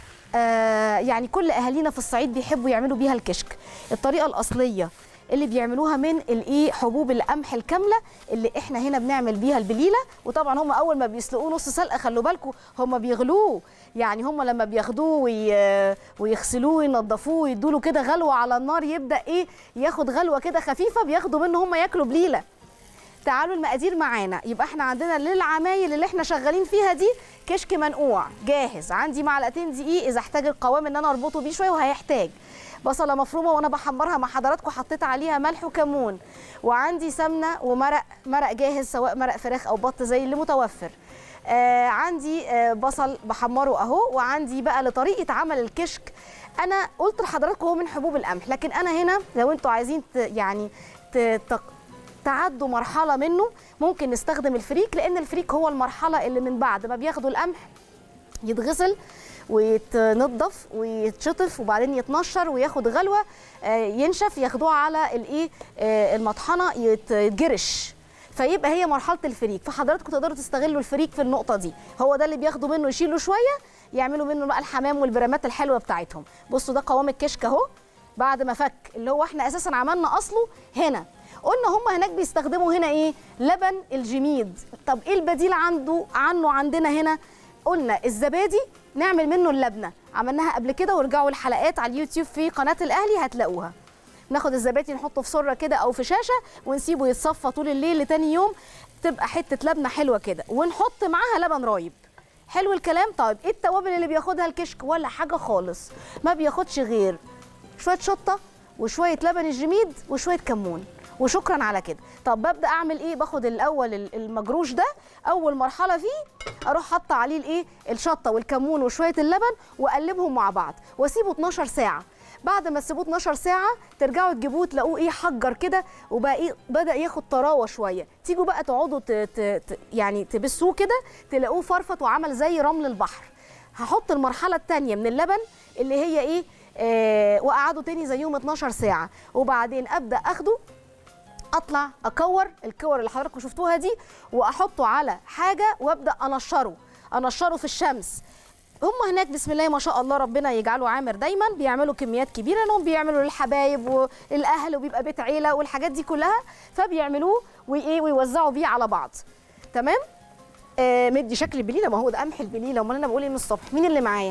Speaker 1: آه يعني كل اهالينا في الصعيد بيحبوا يعملوا بيها الكشك الطريقه الاصليه اللي بيعملوها من الايه حبوب القمح الكامله اللي احنا هنا بنعمل بيها البليله وطبعا هم اول ما بيسلقوه نص سلقه خلوا بالكم هم بيغلوه يعني هم لما بياخدوه وي... ويغسلوه وينضفوه ويدوا له كده غلوه على النار يبدا ايه ياخد غلوه كده خفيفه بياخدوا منه هم ياكلوا بليله تعالوا المقادير معانا يبقى احنا عندنا للعمايل اللي احنا شغالين فيها دي كشك منقوع جاهز عندي معلقتين دقيق اذا احتاج القوام ان انا اربطه بيه شويه وهيحتاج بصله مفرومه وانا بحمرها مع حضراتكم حطيت عليها ملح وكمون وعندي سمنه ومرق مرق جاهز سواء مرق فراخ او بط زي اللي متوفر آه عندي آه بصل بحمره اهو وعندي بقى لطريقه عمل الكشك انا قلت لحضراتكم هو من حبوب القمح لكن انا هنا لو انتوا عايزين ت- يعني ت- تق- تعدوا مرحله منه ممكن نستخدم الفريك لان الفريك هو المرحله اللي من بعد ما بياخدوا القمح يتغسل ويتنضف ويتشطف وبعدين يتنشر وياخد غلوه آه، ينشف ياخدوه على الايه آه، المطحنه يت- يتجرش فيبقى هي مرحله الفريك فحضراتكم تقدروا تستغلوا الفريك في النقطه دي هو ده اللي بياخدوا منه يشيلوا شويه يعملوا منه بقى الحمام والبرامات الحلوه بتاعتهم بصوا ده قوام الكشك اهو بعد ما فك اللي هو احنا اساسا عملنا اصله هنا قلنا هم هناك بيستخدموا هنا ايه لبن الجميد طب ايه البديل عنده عنه عندنا هنا قلنا الزبادي نعمل منه اللبنه عملناها قبل كده وارجعوا الحلقات على اليوتيوب في قناه الاهلي هتلاقوها ناخد الزبادي نحطه في سره كده او في شاشه ونسيبه يتصفى طول الليل لتاني يوم تبقى حته لبنه حلوه كده ونحط معاها لبن رايب حلو الكلام طيب ايه التوابل اللي بياخدها الكشك ولا حاجه خالص ما بياخدش غير شويه شطه وشويه لبن الجميد وشويه كمون وشكرا على كده طب ببدا اعمل ايه باخد الاول ال- المجروش ده اول مرحله فيه اروح حاطه عليه الايه الشطه والكمون وشويه اللبن واقلبهم مع بعض واسيبه 12 ساعه بعد ما تسيبوه 12 ساعه ترجعوا تجيبوه تلاقوه ايه حجر كده وبقى ايه بدا ياخد طراوه شويه تيجوا بقى تقعدوا ت... ت... ت... يعني تبسوه كده تلاقوه فرفط وعمل زي رمل البحر هحط المرحله الثانيه من اللبن اللي هي ايه آه واقعده تاني زيهم 12 ساعه وبعدين ابدا اخده اطلع اكور الكور اللي حضراتكم شفتوها دي واحطه على حاجه وابدا انشره انشره في الشمس هم هناك بسم الله ما شاء الله ربنا يجعله عامر دايما بيعملوا كميات كبيره انهم بيعملوا للحبايب والاهل وبيبقى بيت عيله والحاجات دي كلها فبيعملوه وايه ويوزعوا بيه على بعض تمام آه مدي شكل البليله ما هو ده قمح البليله امال انا بقول ايه من الصبح مين اللي معايا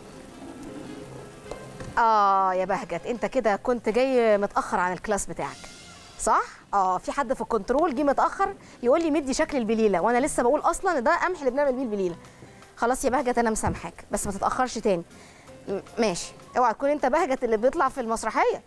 Speaker 1: اه يا بهجت انت كده كنت جاي متاخر عن الكلاس بتاعك صح اه في حد في الكنترول جه متاخر يقول لي مدي شكل البليله وانا لسه بقول اصلا ده قمح اللي بنعمل بيه البليله خلاص يا بهجت انا مسامحاك بس ما تتاخرش تاني م- ماشي اوعى تكون انت بهجت اللي بيطلع في المسرحيه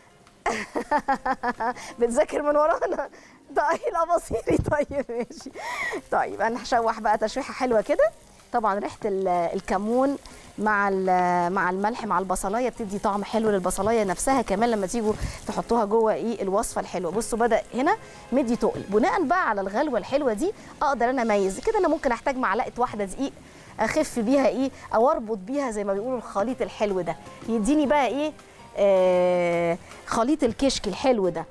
Speaker 1: بتذاكر من ورانا ده ايه الاباصيري طيب ماشي طيب انا هشوح بقى تشويحه حلوه كده طبعا ريحه ال- الكمون مع ال- مع الملح مع البصلايه بتدي طعم حلو للبصلايه نفسها كمان لما تيجوا تحطوها جوه ايه الوصفه الحلوه بصوا بدا هنا مدي تقل بناء بقى على الغلوه الحلوه دي اقدر انا اميز كده انا ممكن احتاج معلقه واحده دقيق اخف بيها ايه او اربط بيها زي ما بيقولوا الخليط الحلو ده يديني بقى ايه آه خليط الكشك الحلو ده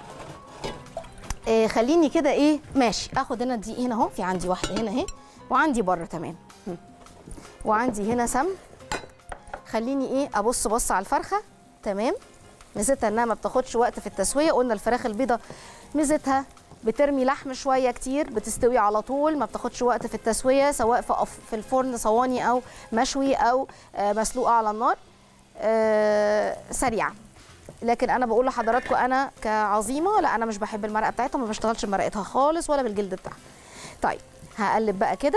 Speaker 1: آه خليني كده ايه ماشي اخد هنا دي هنا اهو في عندي واحده هنا اهي وعندي بره تمام هم. وعندي هنا سمن خليني ايه ابص بص على الفرخه تمام ميزتها انها ما بتاخدش وقت في التسويه قلنا الفراخ البيضه ميزتها بترمي لحم شويه كتير بتستوي على طول ما بتاخدش وقت في التسويه سواء في أف- في الفرن صواني او مشوي او آه، مسلوقه على النار آه، سريعه لكن انا بقول لحضراتكم انا كعظيمه لا انا مش بحب المرقه بتاعتها ما بشتغلش بمرقتها خالص ولا بالجلد بتاعها طيب هقلب بقى كده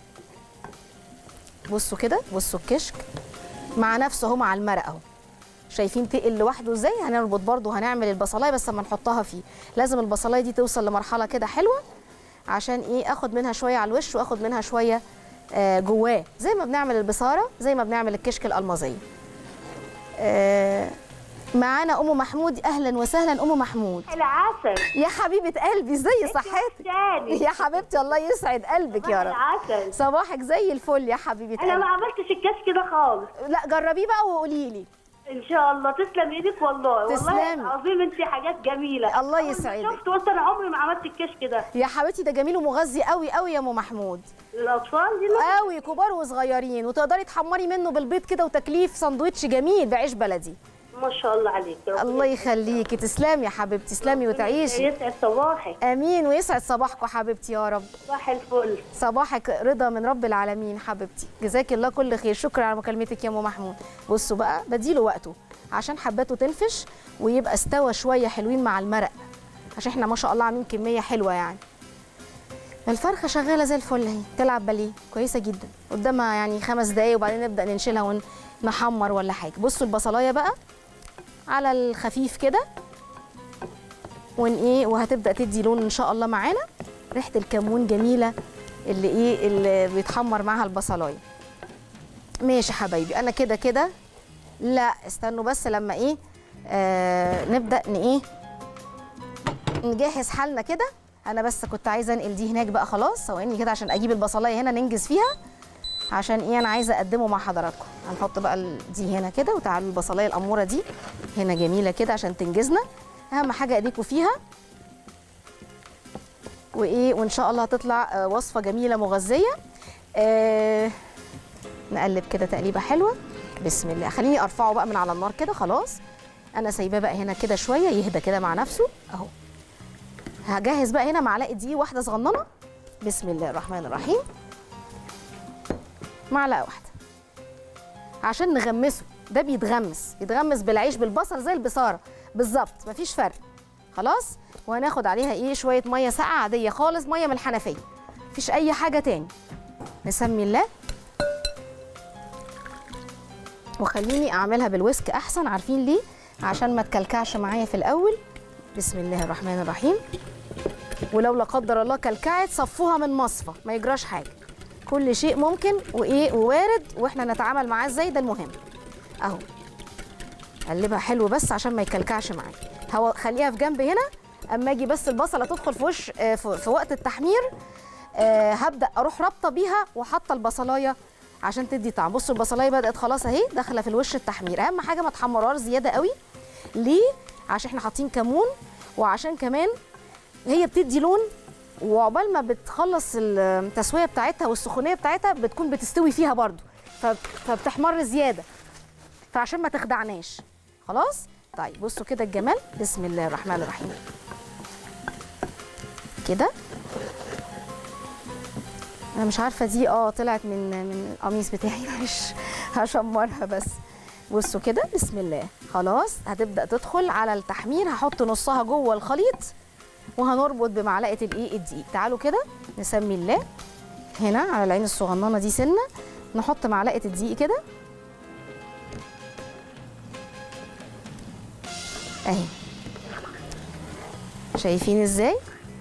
Speaker 1: بصوا كده بصوا الكشك مع نفسه اهو مع المرق اهو شايفين تقل لوحده ازاي هنربط برضو هنعمل البصلايه بس اما نحطها فيه لازم البصلايه دي توصل لمرحله كده حلوه عشان ايه اخد منها شويه على الوش واخد منها شويه آه جواه زي ما بنعمل البصاره زي ما بنعمل الكشك الالمازيه آه معانا ام محمود اهلا وسهلا ام محمود
Speaker 2: العسل
Speaker 1: يا حبيبه قلبي ازي صحتك
Speaker 2: تاني
Speaker 1: يا حبيبتي الله يسعد قلبك يا رب
Speaker 2: العسل
Speaker 1: صباحك زي الفل يا حبيبه
Speaker 2: انا ما
Speaker 1: قلبي
Speaker 2: عملتش الكشك ده خالص
Speaker 1: لا جربيه بقى وقولي لي
Speaker 2: ان شاء الله تسلم ايدك والله
Speaker 1: تسلمي.
Speaker 2: والله العظيم انت حاجات جميله
Speaker 1: الله
Speaker 2: أول ما
Speaker 1: يسعدك.
Speaker 2: شفت قلت انا عمري ما عملت الكشك ده
Speaker 1: يا حبيبتي ده جميل ومغذي قوي قوي يا ام محمود
Speaker 2: الاطفال دي لا.
Speaker 1: قوي كبار وصغيرين وتقدري تحمري منه بالبيض كده وتكليف ساندوتش جميل بعيش بلدي
Speaker 2: ما شاء الله عليك ربنا
Speaker 1: الله يخليكي تسلمي يا حبيبتي تسلمي وتعيشي
Speaker 2: يسعد صباحك
Speaker 1: امين ويسعد صباحكم حبيبتي يا رب
Speaker 2: صباح الفل
Speaker 1: صباحك رضا من رب العالمين حبيبتي جزاك الله كل خير شكرا على مكالمتك يا ام محمود بصوا بقى بديله وقته عشان حباته تنفش ويبقى استوى شويه حلوين مع المرق عشان احنا ما شاء الله عاملين كميه حلوه يعني الفرخه شغاله زي الفل اهي تلعب باليه كويسه جدا قدامها يعني خمس دقايق وبعدين نبدا ننشلها ونحمر ولا حاجه بصوا البصلايه بقى على الخفيف كده ون ايه وهتبدا تدي لون ان شاء الله معانا ريحه الكمون جميله اللي ايه اللي بيتحمر معاها البصلايه ماشي حبايبي انا كده كده لا استنوا بس لما ايه آه نبدا ن ايه نجهز حالنا كده انا بس كنت عايزه انقل دي هناك بقى خلاص ثواني كده عشان اجيب البصلايه هنا ننجز فيها عشان ايه انا عايزه اقدمه مع حضراتكم هنحط بقى ال- دي هنا كده وتعالوا البصلايه الاموره دي هنا جميله كده عشان تنجزنا اهم حاجه ايديكم فيها وايه وان شاء الله هتطلع آه، وصفه جميله مغذيه آه نقلب كده تقليبه حلوه بسم الله خليني ارفعه بقى من على النار كده خلاص انا سايباه بقى هنا كده شويه يهدى كده مع نفسه اهو هجهز بقى هنا معلقه دقيق واحده صغننه بسم الله الرحمن الرحيم معلقه واحده عشان نغمسه ده بيتغمس يتغمس بالعيش بالبصل زي البصاره بالظبط مفيش فرق خلاص وهناخد عليها ايه شويه ميه ساقعه عاديه خالص ميه من الحنفيه مفيش اي حاجه تاني نسمي الله وخليني اعملها بالويسك احسن عارفين ليه عشان ما تكلكعش معايا في الاول بسم الله الرحمن الرحيم ولو لا قدر الله كلكعت صفوها من مصفى ما يجراش حاجه كل شيء ممكن وايه ووارد واحنا نتعامل معاه ازاي ده المهم اهو قلبها حلو بس عشان ما يكلكعش معايا هو خليها في جنب هنا اما اجي بس البصله تدخل في وش آه، في في وقت التحمير آه، هبدا اروح رابطه بيها وحاطه البصلايه عشان تدي طعم بصوا البصلايه بدات خلاص اهي داخله في الوش التحمير اهم حاجه ما تحمرهاش زياده قوي ليه عشان احنا حاطين كمون وعشان كمان هي بتدي لون وعقبال ما بتخلص التسويه بتاعتها والسخونيه بتاعتها بتكون بتستوي فيها برضو ف- فبتحمر زياده فعشان ما تخدعناش خلاص طيب بصوا كده الجمال بسم الله الرحمن الرحيم كده انا مش عارفه دي اه طلعت من من القميص بتاعي مش هشمرها بس بصوا كده بسم الله خلاص هتبدا تدخل على التحمير هحط نصها جوه الخليط وهنربط بمعلقه الايه الدقيق تعالوا كده نسمي الله هنا على العين الصغننه دي سنه نحط معلقه الدقيق كده اهي شايفين ازاي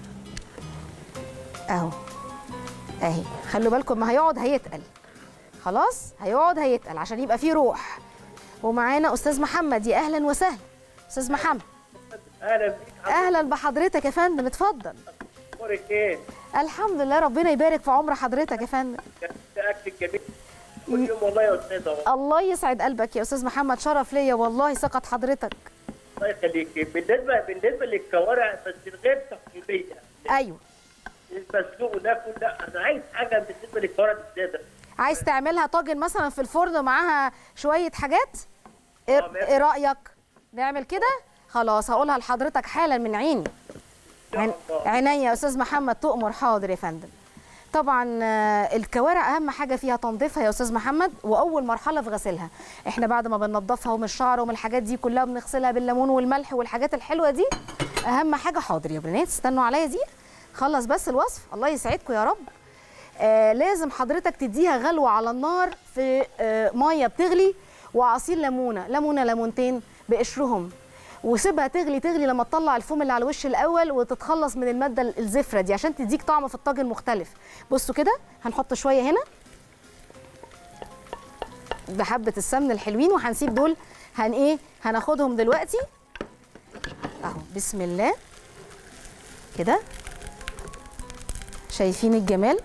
Speaker 1: اهو اهي خلوا بالكم ما هيقعد هيتقل خلاص هيقعد هيتقل عشان يبقى فيه روح ومعانا استاذ محمد يا اهلا وسهلا استاذ محمد
Speaker 4: اهلا بيك
Speaker 1: اهلا بحضرتك يا فندم اتفضل
Speaker 4: اخبارك ايه؟
Speaker 1: الحمد لله ربنا يبارك في عمر حضرتك يا فندم
Speaker 4: ده اكل جميل كل يوم والله يا استاذ والله
Speaker 1: الله يسعد قلبك يا استاذ محمد شرف ليا والله ثقه حضرتك
Speaker 4: الله يخليك بالنسبه بالنسبه للكوارع بس الغير تقليديه
Speaker 1: ايوه
Speaker 4: المسلوق ناكل لا انا عايز حاجه بالنسبه للكوارع بالزياده
Speaker 1: عايز تعملها طاجن مثلا في الفرن ومعاها شويه حاجات ايه
Speaker 4: آه، ماشي.
Speaker 1: إيه رايك نعمل كده خلاص هقولها لحضرتك حالا من عيني عن... عينيا يا استاذ محمد تؤمر حاضر يا فندم طبعا آه، الكوارع اهم حاجه فيها تنظيفها يا استاذ محمد واول مرحله في غسيلها احنا بعد ما بننضفها ومن الشعر ومن الحاجات دي كلها بنغسلها بالليمون والملح والحاجات الحلوه دي اهم حاجه حاضر يا بنات استنوا عليا دي خلص بس الوصف الله يسعدكم يا رب آه لازم حضرتك تديها غلوه على النار في آه ميه بتغلي وعصير ليمونه ليمونه ليمونتين بقشرهم وسيبها تغلي تغلي لما تطلع الفوم اللي على الوش الاول وتتخلص من الماده الزفره دي عشان تديك طعم في الطاجن مختلف بصوا كده هنحط شويه هنا بحبه السمن الحلوين وهنسيب دول هن ايه هناخدهم دلوقتي اهو بسم الله كده شايفين الجمال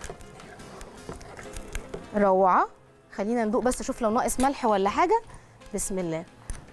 Speaker 1: روعه خلينا ندوق بس اشوف لو ناقص ملح ولا حاجه بسم الله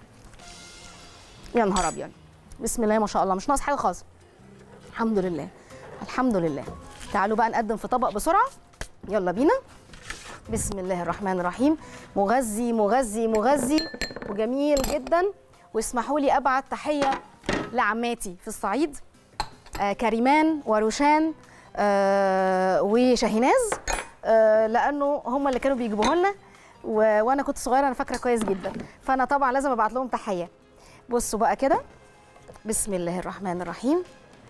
Speaker 1: يا نهار ابيض بسم الله ما شاء الله مش ناقص حاجه خالص الحمد لله الحمد لله تعالوا بقى نقدم في طبق بسرعه يلا بينا بسم الله الرحمن الرحيم مغذي مغذي مغذي وجميل جدا واسمحوا لي ابعت تحيه لعماتي في الصعيد آه كريمان وروشان آه وشاهيناز آه لانه هم اللي كانوا بيجيبوه لنا و- وانا كنت صغيره انا فاكره كويس جدا فانا طبعا لازم ابعت لهم تحيه بصوا بقى كده بسم الله الرحمن الرحيم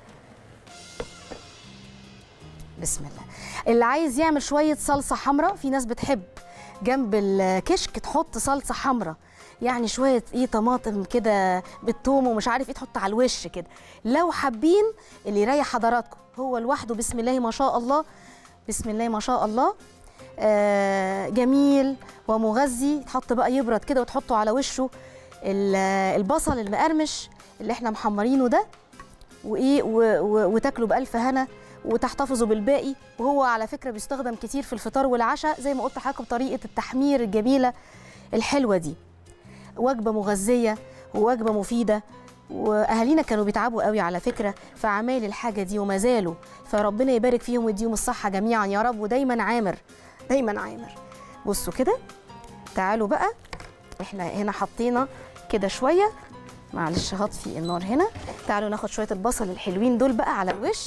Speaker 1: بسم الله اللي عايز يعمل شويه صلصه حمراء في ناس بتحب جنب الكشك تحط صلصه حمراء يعني شويه ايه طماطم كده بالثوم ومش عارف ايه تحط على الوش كده لو حابين اللي يريح حضراتكم هو لوحده بسم الله ما شاء الله بسم الله ما شاء الله آه جميل ومغذي تحط بقى يبرد كده وتحطه على وشه ال- البصل المقرمش اللي احنا محمرينه ده وايه و- و- وتاكلوا بالف هنا وتحتفظوا بالباقي وهو على فكره بيستخدم كتير في الفطار والعشاء زي ما قلت لحضراتكم طريقه التحمير الجميله الحلوه دي وجبه مغذيه ووجبه مفيده واهالينا كانوا بيتعبوا قوي على فكره في اعمال الحاجه دي وما زالوا فربنا يبارك فيهم ويديهم الصحه جميعا يا رب ودايما عامر دايما عامر بصوا كده تعالوا بقى احنا هنا حطينا كده شويه معلش هطفي النار هنا تعالوا ناخد شويه البصل الحلوين دول بقى على الوش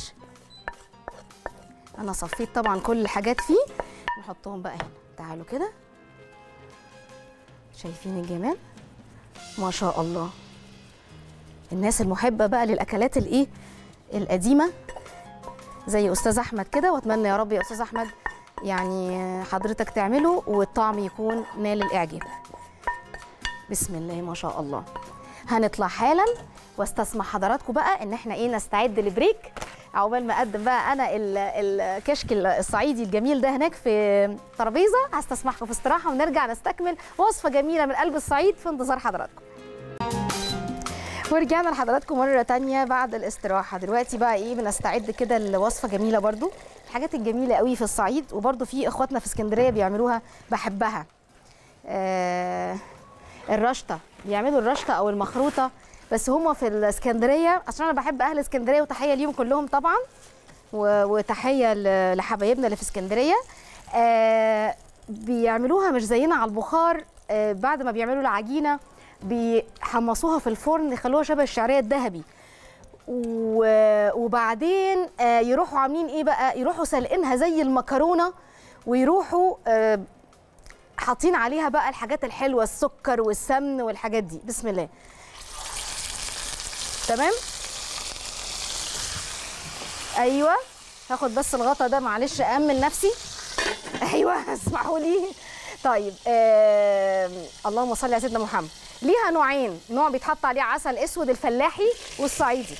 Speaker 1: انا صفيت طبعا كل الحاجات فيه نحطهم بقى هنا تعالوا كده شايفين الجمال ما شاء الله الناس المحبه بقى للاكلات الايه القديمه زي استاذ احمد كده واتمنى يا رب يا استاذ احمد يعني حضرتك تعمله والطعم يكون نال الاعجاب بسم الله ما شاء الله هنطلع حالا واستسمح حضراتكم بقى ان احنا ايه نستعد لبريك عقبال ما اقدم بقى انا ال- الكشك الصعيدي الجميل ده هناك في ترابيزه هستسمحكم في استراحه ونرجع نستكمل وصفه جميله من قلب الصعيد في انتظار حضراتكم ورجعنا لحضراتكم مرة تانية بعد الاستراحة دلوقتي بقى ايه بنستعد كده لوصفة جميلة برضو الحاجات الجميلة قوي في الصعيد وبرضو في اخواتنا في اسكندرية بيعملوها بحبها آه الرشطة بيعملوا الرشطة او المخروطة بس هما في الاسكندرية عشان انا بحب اهل اسكندرية وتحية ليهم كلهم طبعا و- وتحية ل- لحبايبنا اللي في اسكندرية آه بيعملوها مش زينا على البخار آه بعد ما بيعملوا العجينة بيحمصوها في الفرن يخلوها شبه الشعريه الذهبي و- وبعدين آه، يروحوا عاملين ايه بقى يروحوا سلقينها زي المكرونه ويروحوا آه، حاطين عليها بقى الحاجات الحلوه السكر والسمن والحاجات دي بسم الله تمام ايوه هاخد بس الغطا ده معلش امن نفسي ايوه اسمحوا لي طيب آه اللهم صل على سيدنا محمد ليها نوعين نوع بيتحط عليه عسل اسود الفلاحي والصعيدي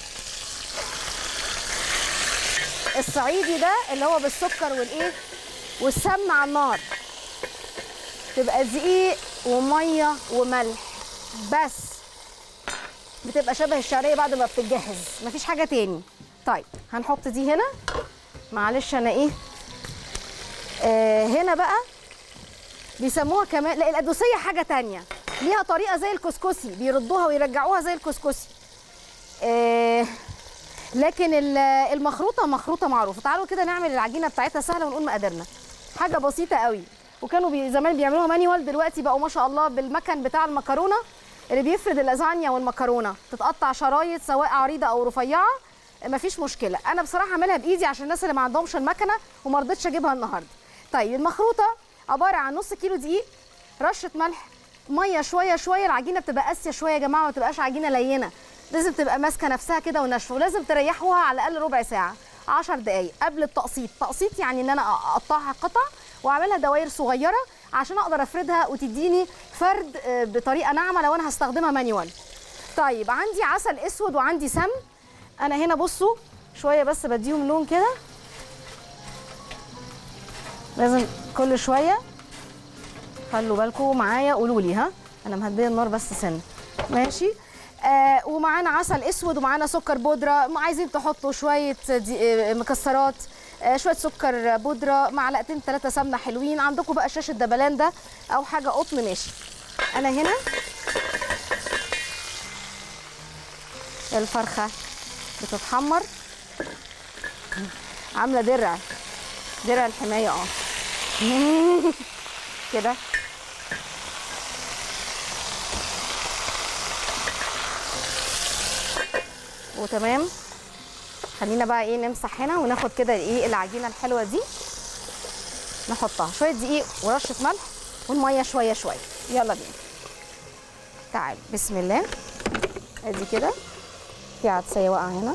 Speaker 1: الصعيدي ده اللي هو بالسكر والايه والسمن على النار تبقى دقيق وميه وملح بس بتبقى شبه الشعريه بعد ما بتتجهز مفيش حاجه تاني طيب هنحط دي هنا معلش انا ايه آه هنا بقى بيسموها كمان لا القدوسيه حاجه تانية ليها طريقه زي الكسكسي بيردوها ويرجعوها زي الكسكسي آه لكن ال- المخروطه مخروطه معروفه تعالوا كده نعمل العجينه بتاعتها سهله ونقول مقاديرنا حاجه بسيطه قوي وكانوا بي زمان بيعملوها مانيوال دلوقتي بقوا ما شاء الله بالمكن بتاع المكرونه اللي بيفرد اللازانيا والمكرونه تتقطع شرايط سواء عريضه او رفيعه مفيش مشكله انا بصراحه اعملها بايدي عشان الناس اللي ما عندهمش المكنه وما رضيتش اجيبها النهارده طيب المخروطه عباره عن نص كيلو دقيق رشه ملح ميه شويه شويه العجينه بتبقى قاسيه شويه يا جماعه ما تبقاش عجينه لينه لازم تبقى ماسكه نفسها كده وناشفه ولازم تريحوها على الاقل ربع ساعه 10 دقائق قبل التقسيط تقسيط يعني ان انا اقطعها قطع واعملها دوائر صغيره عشان اقدر افردها وتديني فرد آه، بطريقه ناعمه لو انا هستخدمها مانيوال طيب عندي عسل اسود وعندي سمن انا هنا بصوا شويه بس بديهم لون كده لازم كل شويه خلوا بالكم معايا قولوا لي ها انا مهديه النار بس سن ماشي آه ومعانا عسل اسود ومعانا سكر بودره ما عايزين تحطوا شويه دي آه، مكسرات آه شويه سكر بودره معلقتين ثلاثه سمنه حلوين عندكم بقى شاشه دبلان ده او حاجه قطن ماشي انا هنا الفرخه بتتحمر عامله درع درع الحمايه اه كده وتمام خلينا بقى ايه نمسح هنا وناخد كده ايه العجينه الحلوه دي نحطها شويه دقيق ورشه ملح والميه شويه شويه يلا بينا تعالوا بسم الله ادي كده في عدسيه واقعه هنا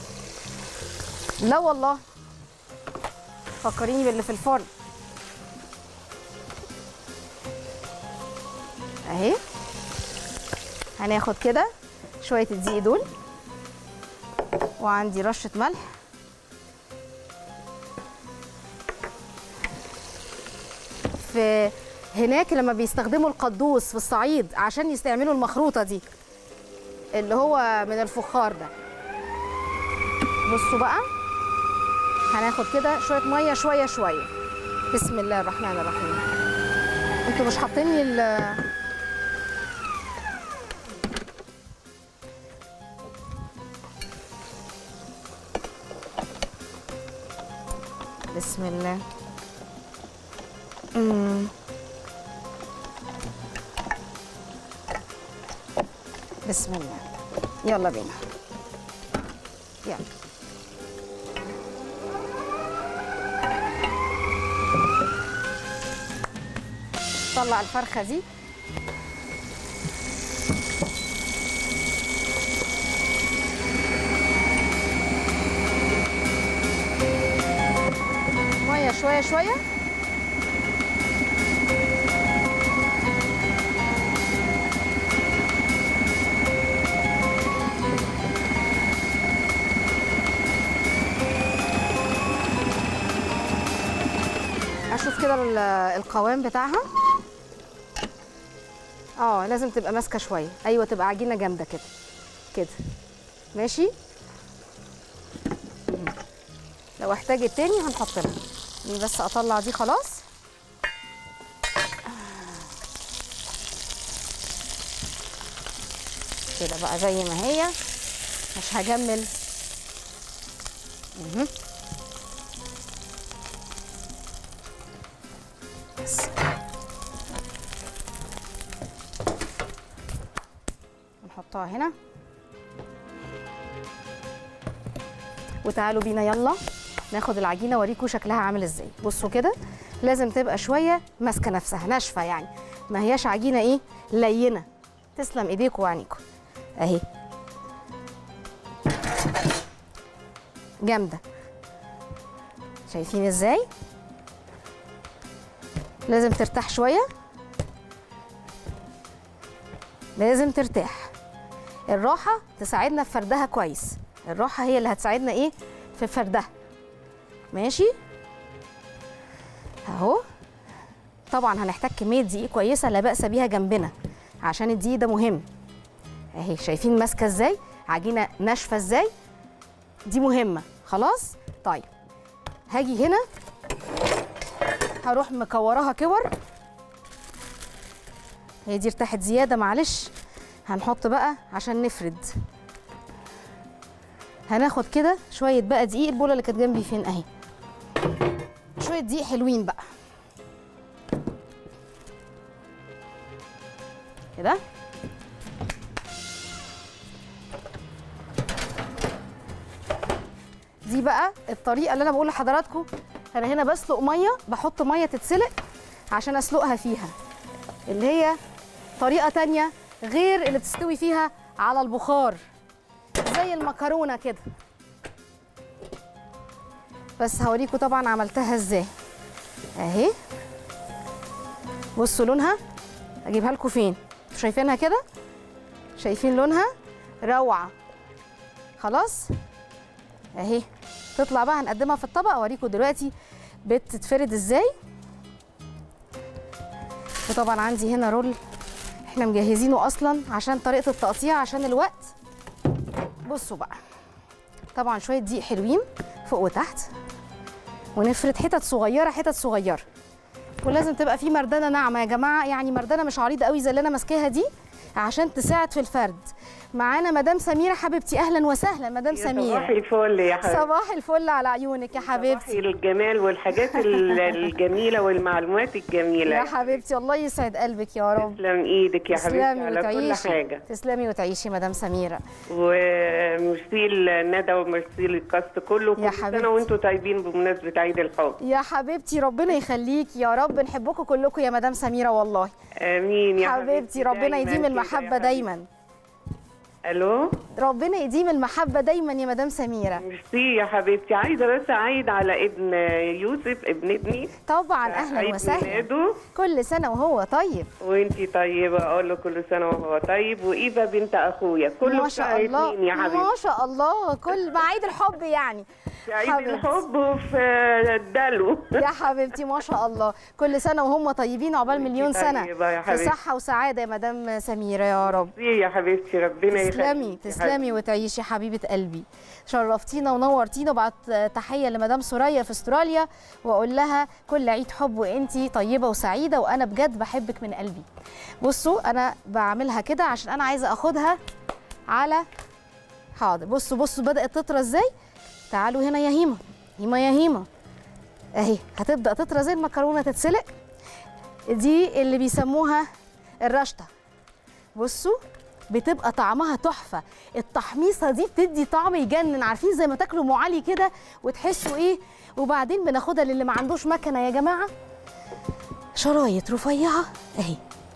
Speaker 1: لا والله فكريني باللي في الفرن اهي هناخد كده شويه الدقيق دول وعندي رشه ملح في هناك لما بيستخدموا القدوس في الصعيد عشان يستعملوا المخروطه دي اللي هو من الفخار ده بصوا بقى هناخد كده شويه ميه شويه شويه بسم الله الرحمن الرحيم انتوا مش حاطين لي ال بسم الله مم. بسم الله يلا بينا يلا طلع الفرخة دي مية شوية شوية اشوف كده ال- القوام بتاعها اه لازم تبقى ماسكه شويه ايوه تبقى عجينه جامده كده كده ماشي مم. لو احتاجت تاني هنحط لها دي بس اطلع دي خلاص كده بقى زي ما هي مش هجمل مهم. بس نحطها هنا وتعالوا بينا يلا ناخد العجينه اوريكم شكلها عامل ازاي بصوا كده لازم تبقى شويه ماسكه نفسها ناشفه يعني ما هياش عجينه ايه لينه تسلم ايديكم وعينيكم اهي جامده شايفين ازاي لازم ترتاح شويه لازم ترتاح الراحه تساعدنا في فردها كويس الراحه هي اللي هتساعدنا ايه في فردها ماشي اهو طبعا هنحتاج كميه دقيق كويسه لا باس بيها جنبنا عشان الدقيق ده مهم اهي شايفين ماسكه ازاي عجينه ناشفه ازاي دي مهمه خلاص طيب هاجي هنا هروح مكوراها كور هي دي ارتاحت زياده معلش هنحط بقى عشان نفرد هناخد كده شويه بقى دقيق البوله اللي كانت جنبي فين اهي شويه دقيق حلوين بقى كده دي بقى الطريقه اللي انا بقول لحضراتكم انا هنا بسلق ميه بحط ميه تتسلق عشان اسلقها فيها اللي هي طريقه تانية غير اللي بتستوي فيها على البخار زي المكرونه كده بس هوريكم طبعا عملتها ازاي اهي بصوا لونها اجيبها لكم فين انتوا شايفينها كده شايفين لونها روعه خلاص اهي تطلع بقى هنقدمها في الطبق اوريكم دلوقتي بتتفرد ازاي وطبعا عندي هنا رول احنا مجهزينه اصلا عشان طريقه التقطيع عشان الوقت بصوا بقى طبعا شويه دقيق حلوين فوق وتحت ونفرد حتت صغيره حتت صغيره ولازم تبقى في مردانه ناعمه يا جماعه يعني مردانه مش عريضه قوي زي اللي انا ماسكاها دي عشان تساعد في الفرد معانا مدام سميره حبيبتي اهلا وسهلا مدام
Speaker 3: صباح
Speaker 1: سميره
Speaker 3: الفل يا حبيبتي
Speaker 1: صباح الفل على عيونك يا
Speaker 3: صباح
Speaker 1: حبيبتي
Speaker 3: الجمال والحاجات ال- الجميلة والمعلومات الجميلة
Speaker 1: يا حبيبتي الله يسعد قلبك يا رب
Speaker 3: تسلم ايدك يا حبيبتي
Speaker 1: تسلمي
Speaker 3: على كل
Speaker 1: وتعيشي
Speaker 3: حاجة
Speaker 1: تسلمي وتعيشي مدام سميره
Speaker 3: وميرسي الندى وميرسي الكاست كله
Speaker 1: يا
Speaker 3: كل
Speaker 1: حبيبتي.
Speaker 3: سنة وانتم طيبين بمناسبة عيد الحب
Speaker 1: يا حبيبتي ربنا يخليكي يا رب نحبكم كلكم يا مدام سميره والله
Speaker 3: امين يا
Speaker 1: حبيبتي ربنا
Speaker 3: دايماً
Speaker 1: يديم
Speaker 3: كده يا
Speaker 1: المحبه
Speaker 3: حبيبتي.
Speaker 1: دايما
Speaker 3: الو
Speaker 1: ربنا يديم المحبه دايما يا مدام سميره
Speaker 3: ميرسي يا حبيبتي عايزة بس اعيد على ابن يوسف ابن ابني
Speaker 1: طبعا اهلا
Speaker 3: عيد
Speaker 1: وسهلا
Speaker 3: ميلاده
Speaker 1: كل سنه وهو طيب
Speaker 3: وانتي طيبة اقول له كل سنة وهو طيب وايفا بنت اخويا كله
Speaker 1: ما شاء الله
Speaker 3: اتنين يا حبيبتي
Speaker 1: ما شاء الله كل مع عيد الحب يعني
Speaker 3: في عيد
Speaker 1: حبيبتي.
Speaker 3: الحب وفي الدلو
Speaker 1: يا حبيبتي ما شاء الله كل سنه وهم طيبين عقبال مليون سنه
Speaker 3: طيبة يا
Speaker 1: في
Speaker 3: حبيبتي.
Speaker 1: صحه وسعاده يا مدام سميره يا رب
Speaker 3: ميرسي يا حبيبتي ربنا
Speaker 1: تسلمي تسلمي
Speaker 3: يخليكي.
Speaker 1: تسلمي وتعيشي حبيبه قلبي شرفتينا ونورتينا وبعت تحيه لمدام سوريا في استراليا واقول لها كل عيد حب وانتي طيبه وسعيده وانا بجد بحبك من قلبي بصوا انا بعملها كده عشان انا عايزه اخدها على حاضر بصوا بصوا بدات تطرى ازاي تعالوا هنا يا هيما هيما يا هيما اهي هتبدا تطرى زي المكرونه تتسلق دي اللي بيسموها الرشطه بصوا بتبقى طعمها تحفه التحميصه دي بتدي طعم يجنن عارفين زي ما تاكلوا ام علي كده وتحسوا ايه وبعدين بناخدها للي ما عندوش مكنه يا جماعه شرايط رفيعه اهي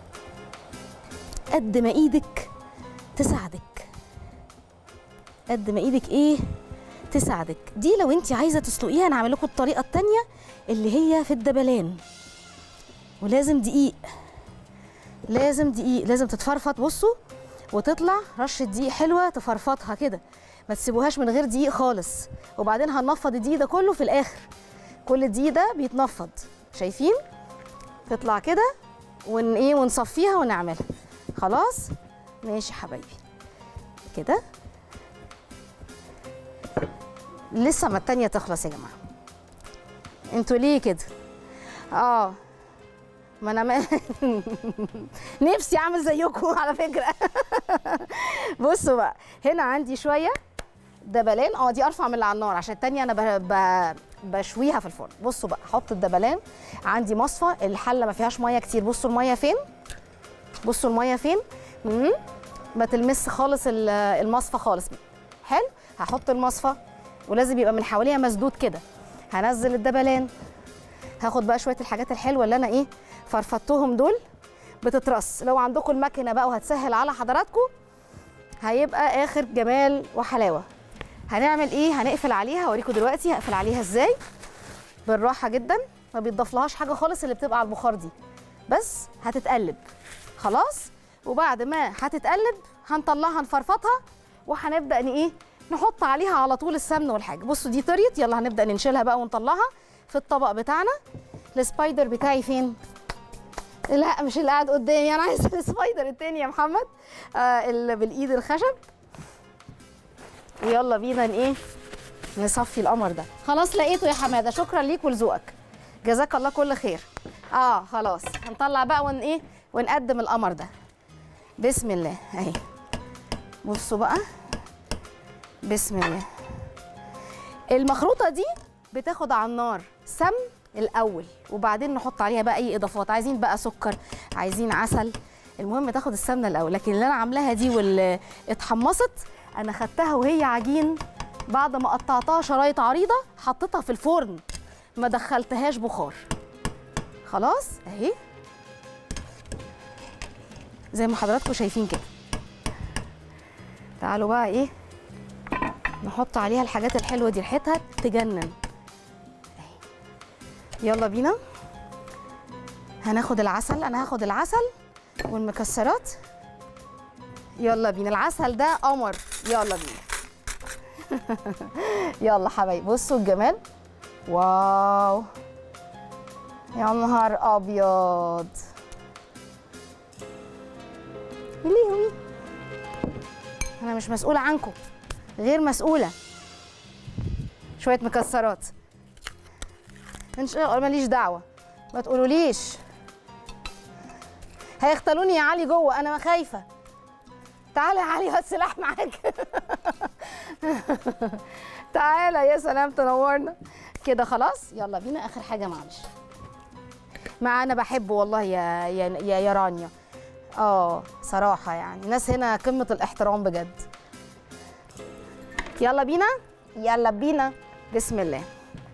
Speaker 1: قد ما ايدك تساعدك قد ما ايدك ايه تساعدك دي لو انت عايزه تسلقيها انا هعمل لكم الطريقه التانية اللي هي في الدبلان ولازم دقيق لازم دقيق لازم تتفرفط بصوا وتطلع رشه دقيق حلوه تفرفطها كده ما تسيبوهاش من غير دقيق خالص وبعدين هننفض الدقيق ده كله في الاخر كل الدقيق ده بيتنفض شايفين تطلع كده ون ايه ونصفيها ونعملها خلاص ماشي حبايبي كده لسه ما التانية تخلص يا جماعة انتوا ليه كده اه ما انا ما نفسي اعمل زيكم على فكرة بصوا بقى هنا عندي شوية دبلان اه دي ارفع من اللي على النار عشان التانية انا ب... ب... بشويها في الفرن بصوا بقى احط الدبلان عندي مصفى الحلة ما فيهاش مية كتير بصوا المية فين بصوا المية فين مم. ما تلمس خالص ال- المصفى خالص حلو هحط المصفى ولازم يبقى من حواليها مسدود كده هنزل الدبلان هاخد بقى شويه الحاجات الحلوه اللي انا ايه فرفضتهم دول بتترص لو عندكم المكنه بقى وهتسهل على حضراتكم هيبقى اخر جمال وحلاوه هنعمل ايه هنقفل عليها هوريكم دلوقتي هقفل عليها ازاي بالراحه جدا ما بيتضافلهاش حاجه خالص اللي بتبقى على البخار دي بس هتتقلب خلاص وبعد ما هتتقلب هنطلعها نفرفطها وهنبدا ان ايه نحط عليها على طول السمن والحاجه بصوا دي طريت يلا هنبدا ننشلها بقى ونطلعها في الطبق بتاعنا السبايدر بتاعي فين لا مش اللي قاعد قدامي انا عايزه السبايدر التاني يا محمد آه اللي بالايد الخشب ويلا بينا ن- ايه نصفي القمر ده خلاص لقيته يا حماده شكرا ليك ولذوقك جزاك الله كل خير اه خلاص هنطلع بقى ون ايه ونقدم القمر ده بسم الله اهي بصوا بقى بسم الله المخروطه دي بتاخد على النار سمن الاول وبعدين نحط عليها بقى اي اضافات عايزين بقى سكر عايزين عسل المهم تاخد السمنه الاول لكن اللي انا عاملاها دي واللي اتحمصت انا خدتها وهي عجين بعد ما قطعتها شرايط عريضه حطيتها في الفرن ما دخلتهاش بخار خلاص اهي زي ما حضراتكم شايفين كده تعالوا بقى ايه نحط عليها الحاجات الحلوه دي ريحتها تجنن أهي. يلا بينا هناخد العسل انا هاخد العسل والمكسرات يلا بينا العسل ده قمر يلا بينا يلا حبايبي بصوا الجمال واو يا نهار ابيض ليه انا مش مسؤوله عنكم غير مسؤوله شويه مكسرات ان شاء الله ماليش دعوه ما تقولوليش هيختلوني يا علي جوه انا خايفه تعالى يا علي هات سلاح معاك تعالى يا سلام تنورنا كده خلاص يلا بينا اخر حاجه معلش مع انا بحبه والله يا يا يا, يا رانيا اه صراحه يعني ناس هنا قمه الاحترام بجد يلا بينا يلا بينا بسم الله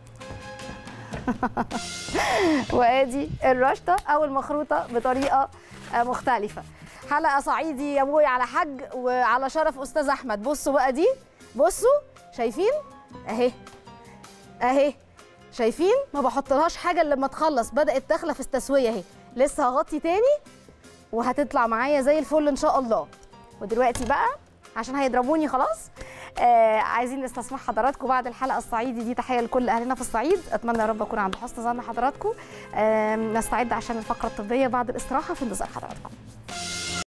Speaker 1: وادي الرشطه او المخروطه بطريقه آه، مختلفه حلقه صعيدي يا ابوي على حج وعلى شرف استاذ احمد بصوا بقى دي بصوا شايفين اهي اهي شايفين ما بحطلهاش حاجه الا لما تخلص بدات تخلى في التسويه اهي لسه هغطي تاني وهتطلع معايا زي الفل ان شاء الله ودلوقتي بقى عشان هيضربوني خلاص آه عايزين نستسمح حضراتكم بعد الحلقه الصعيدي دي تحيه لكل اهلنا في الصعيد اتمنى يا رب اكون عند حسن ظن حضراتكم آه نستعد عشان الفقره الطبيه بعد الاستراحه في انتظار حضراتكم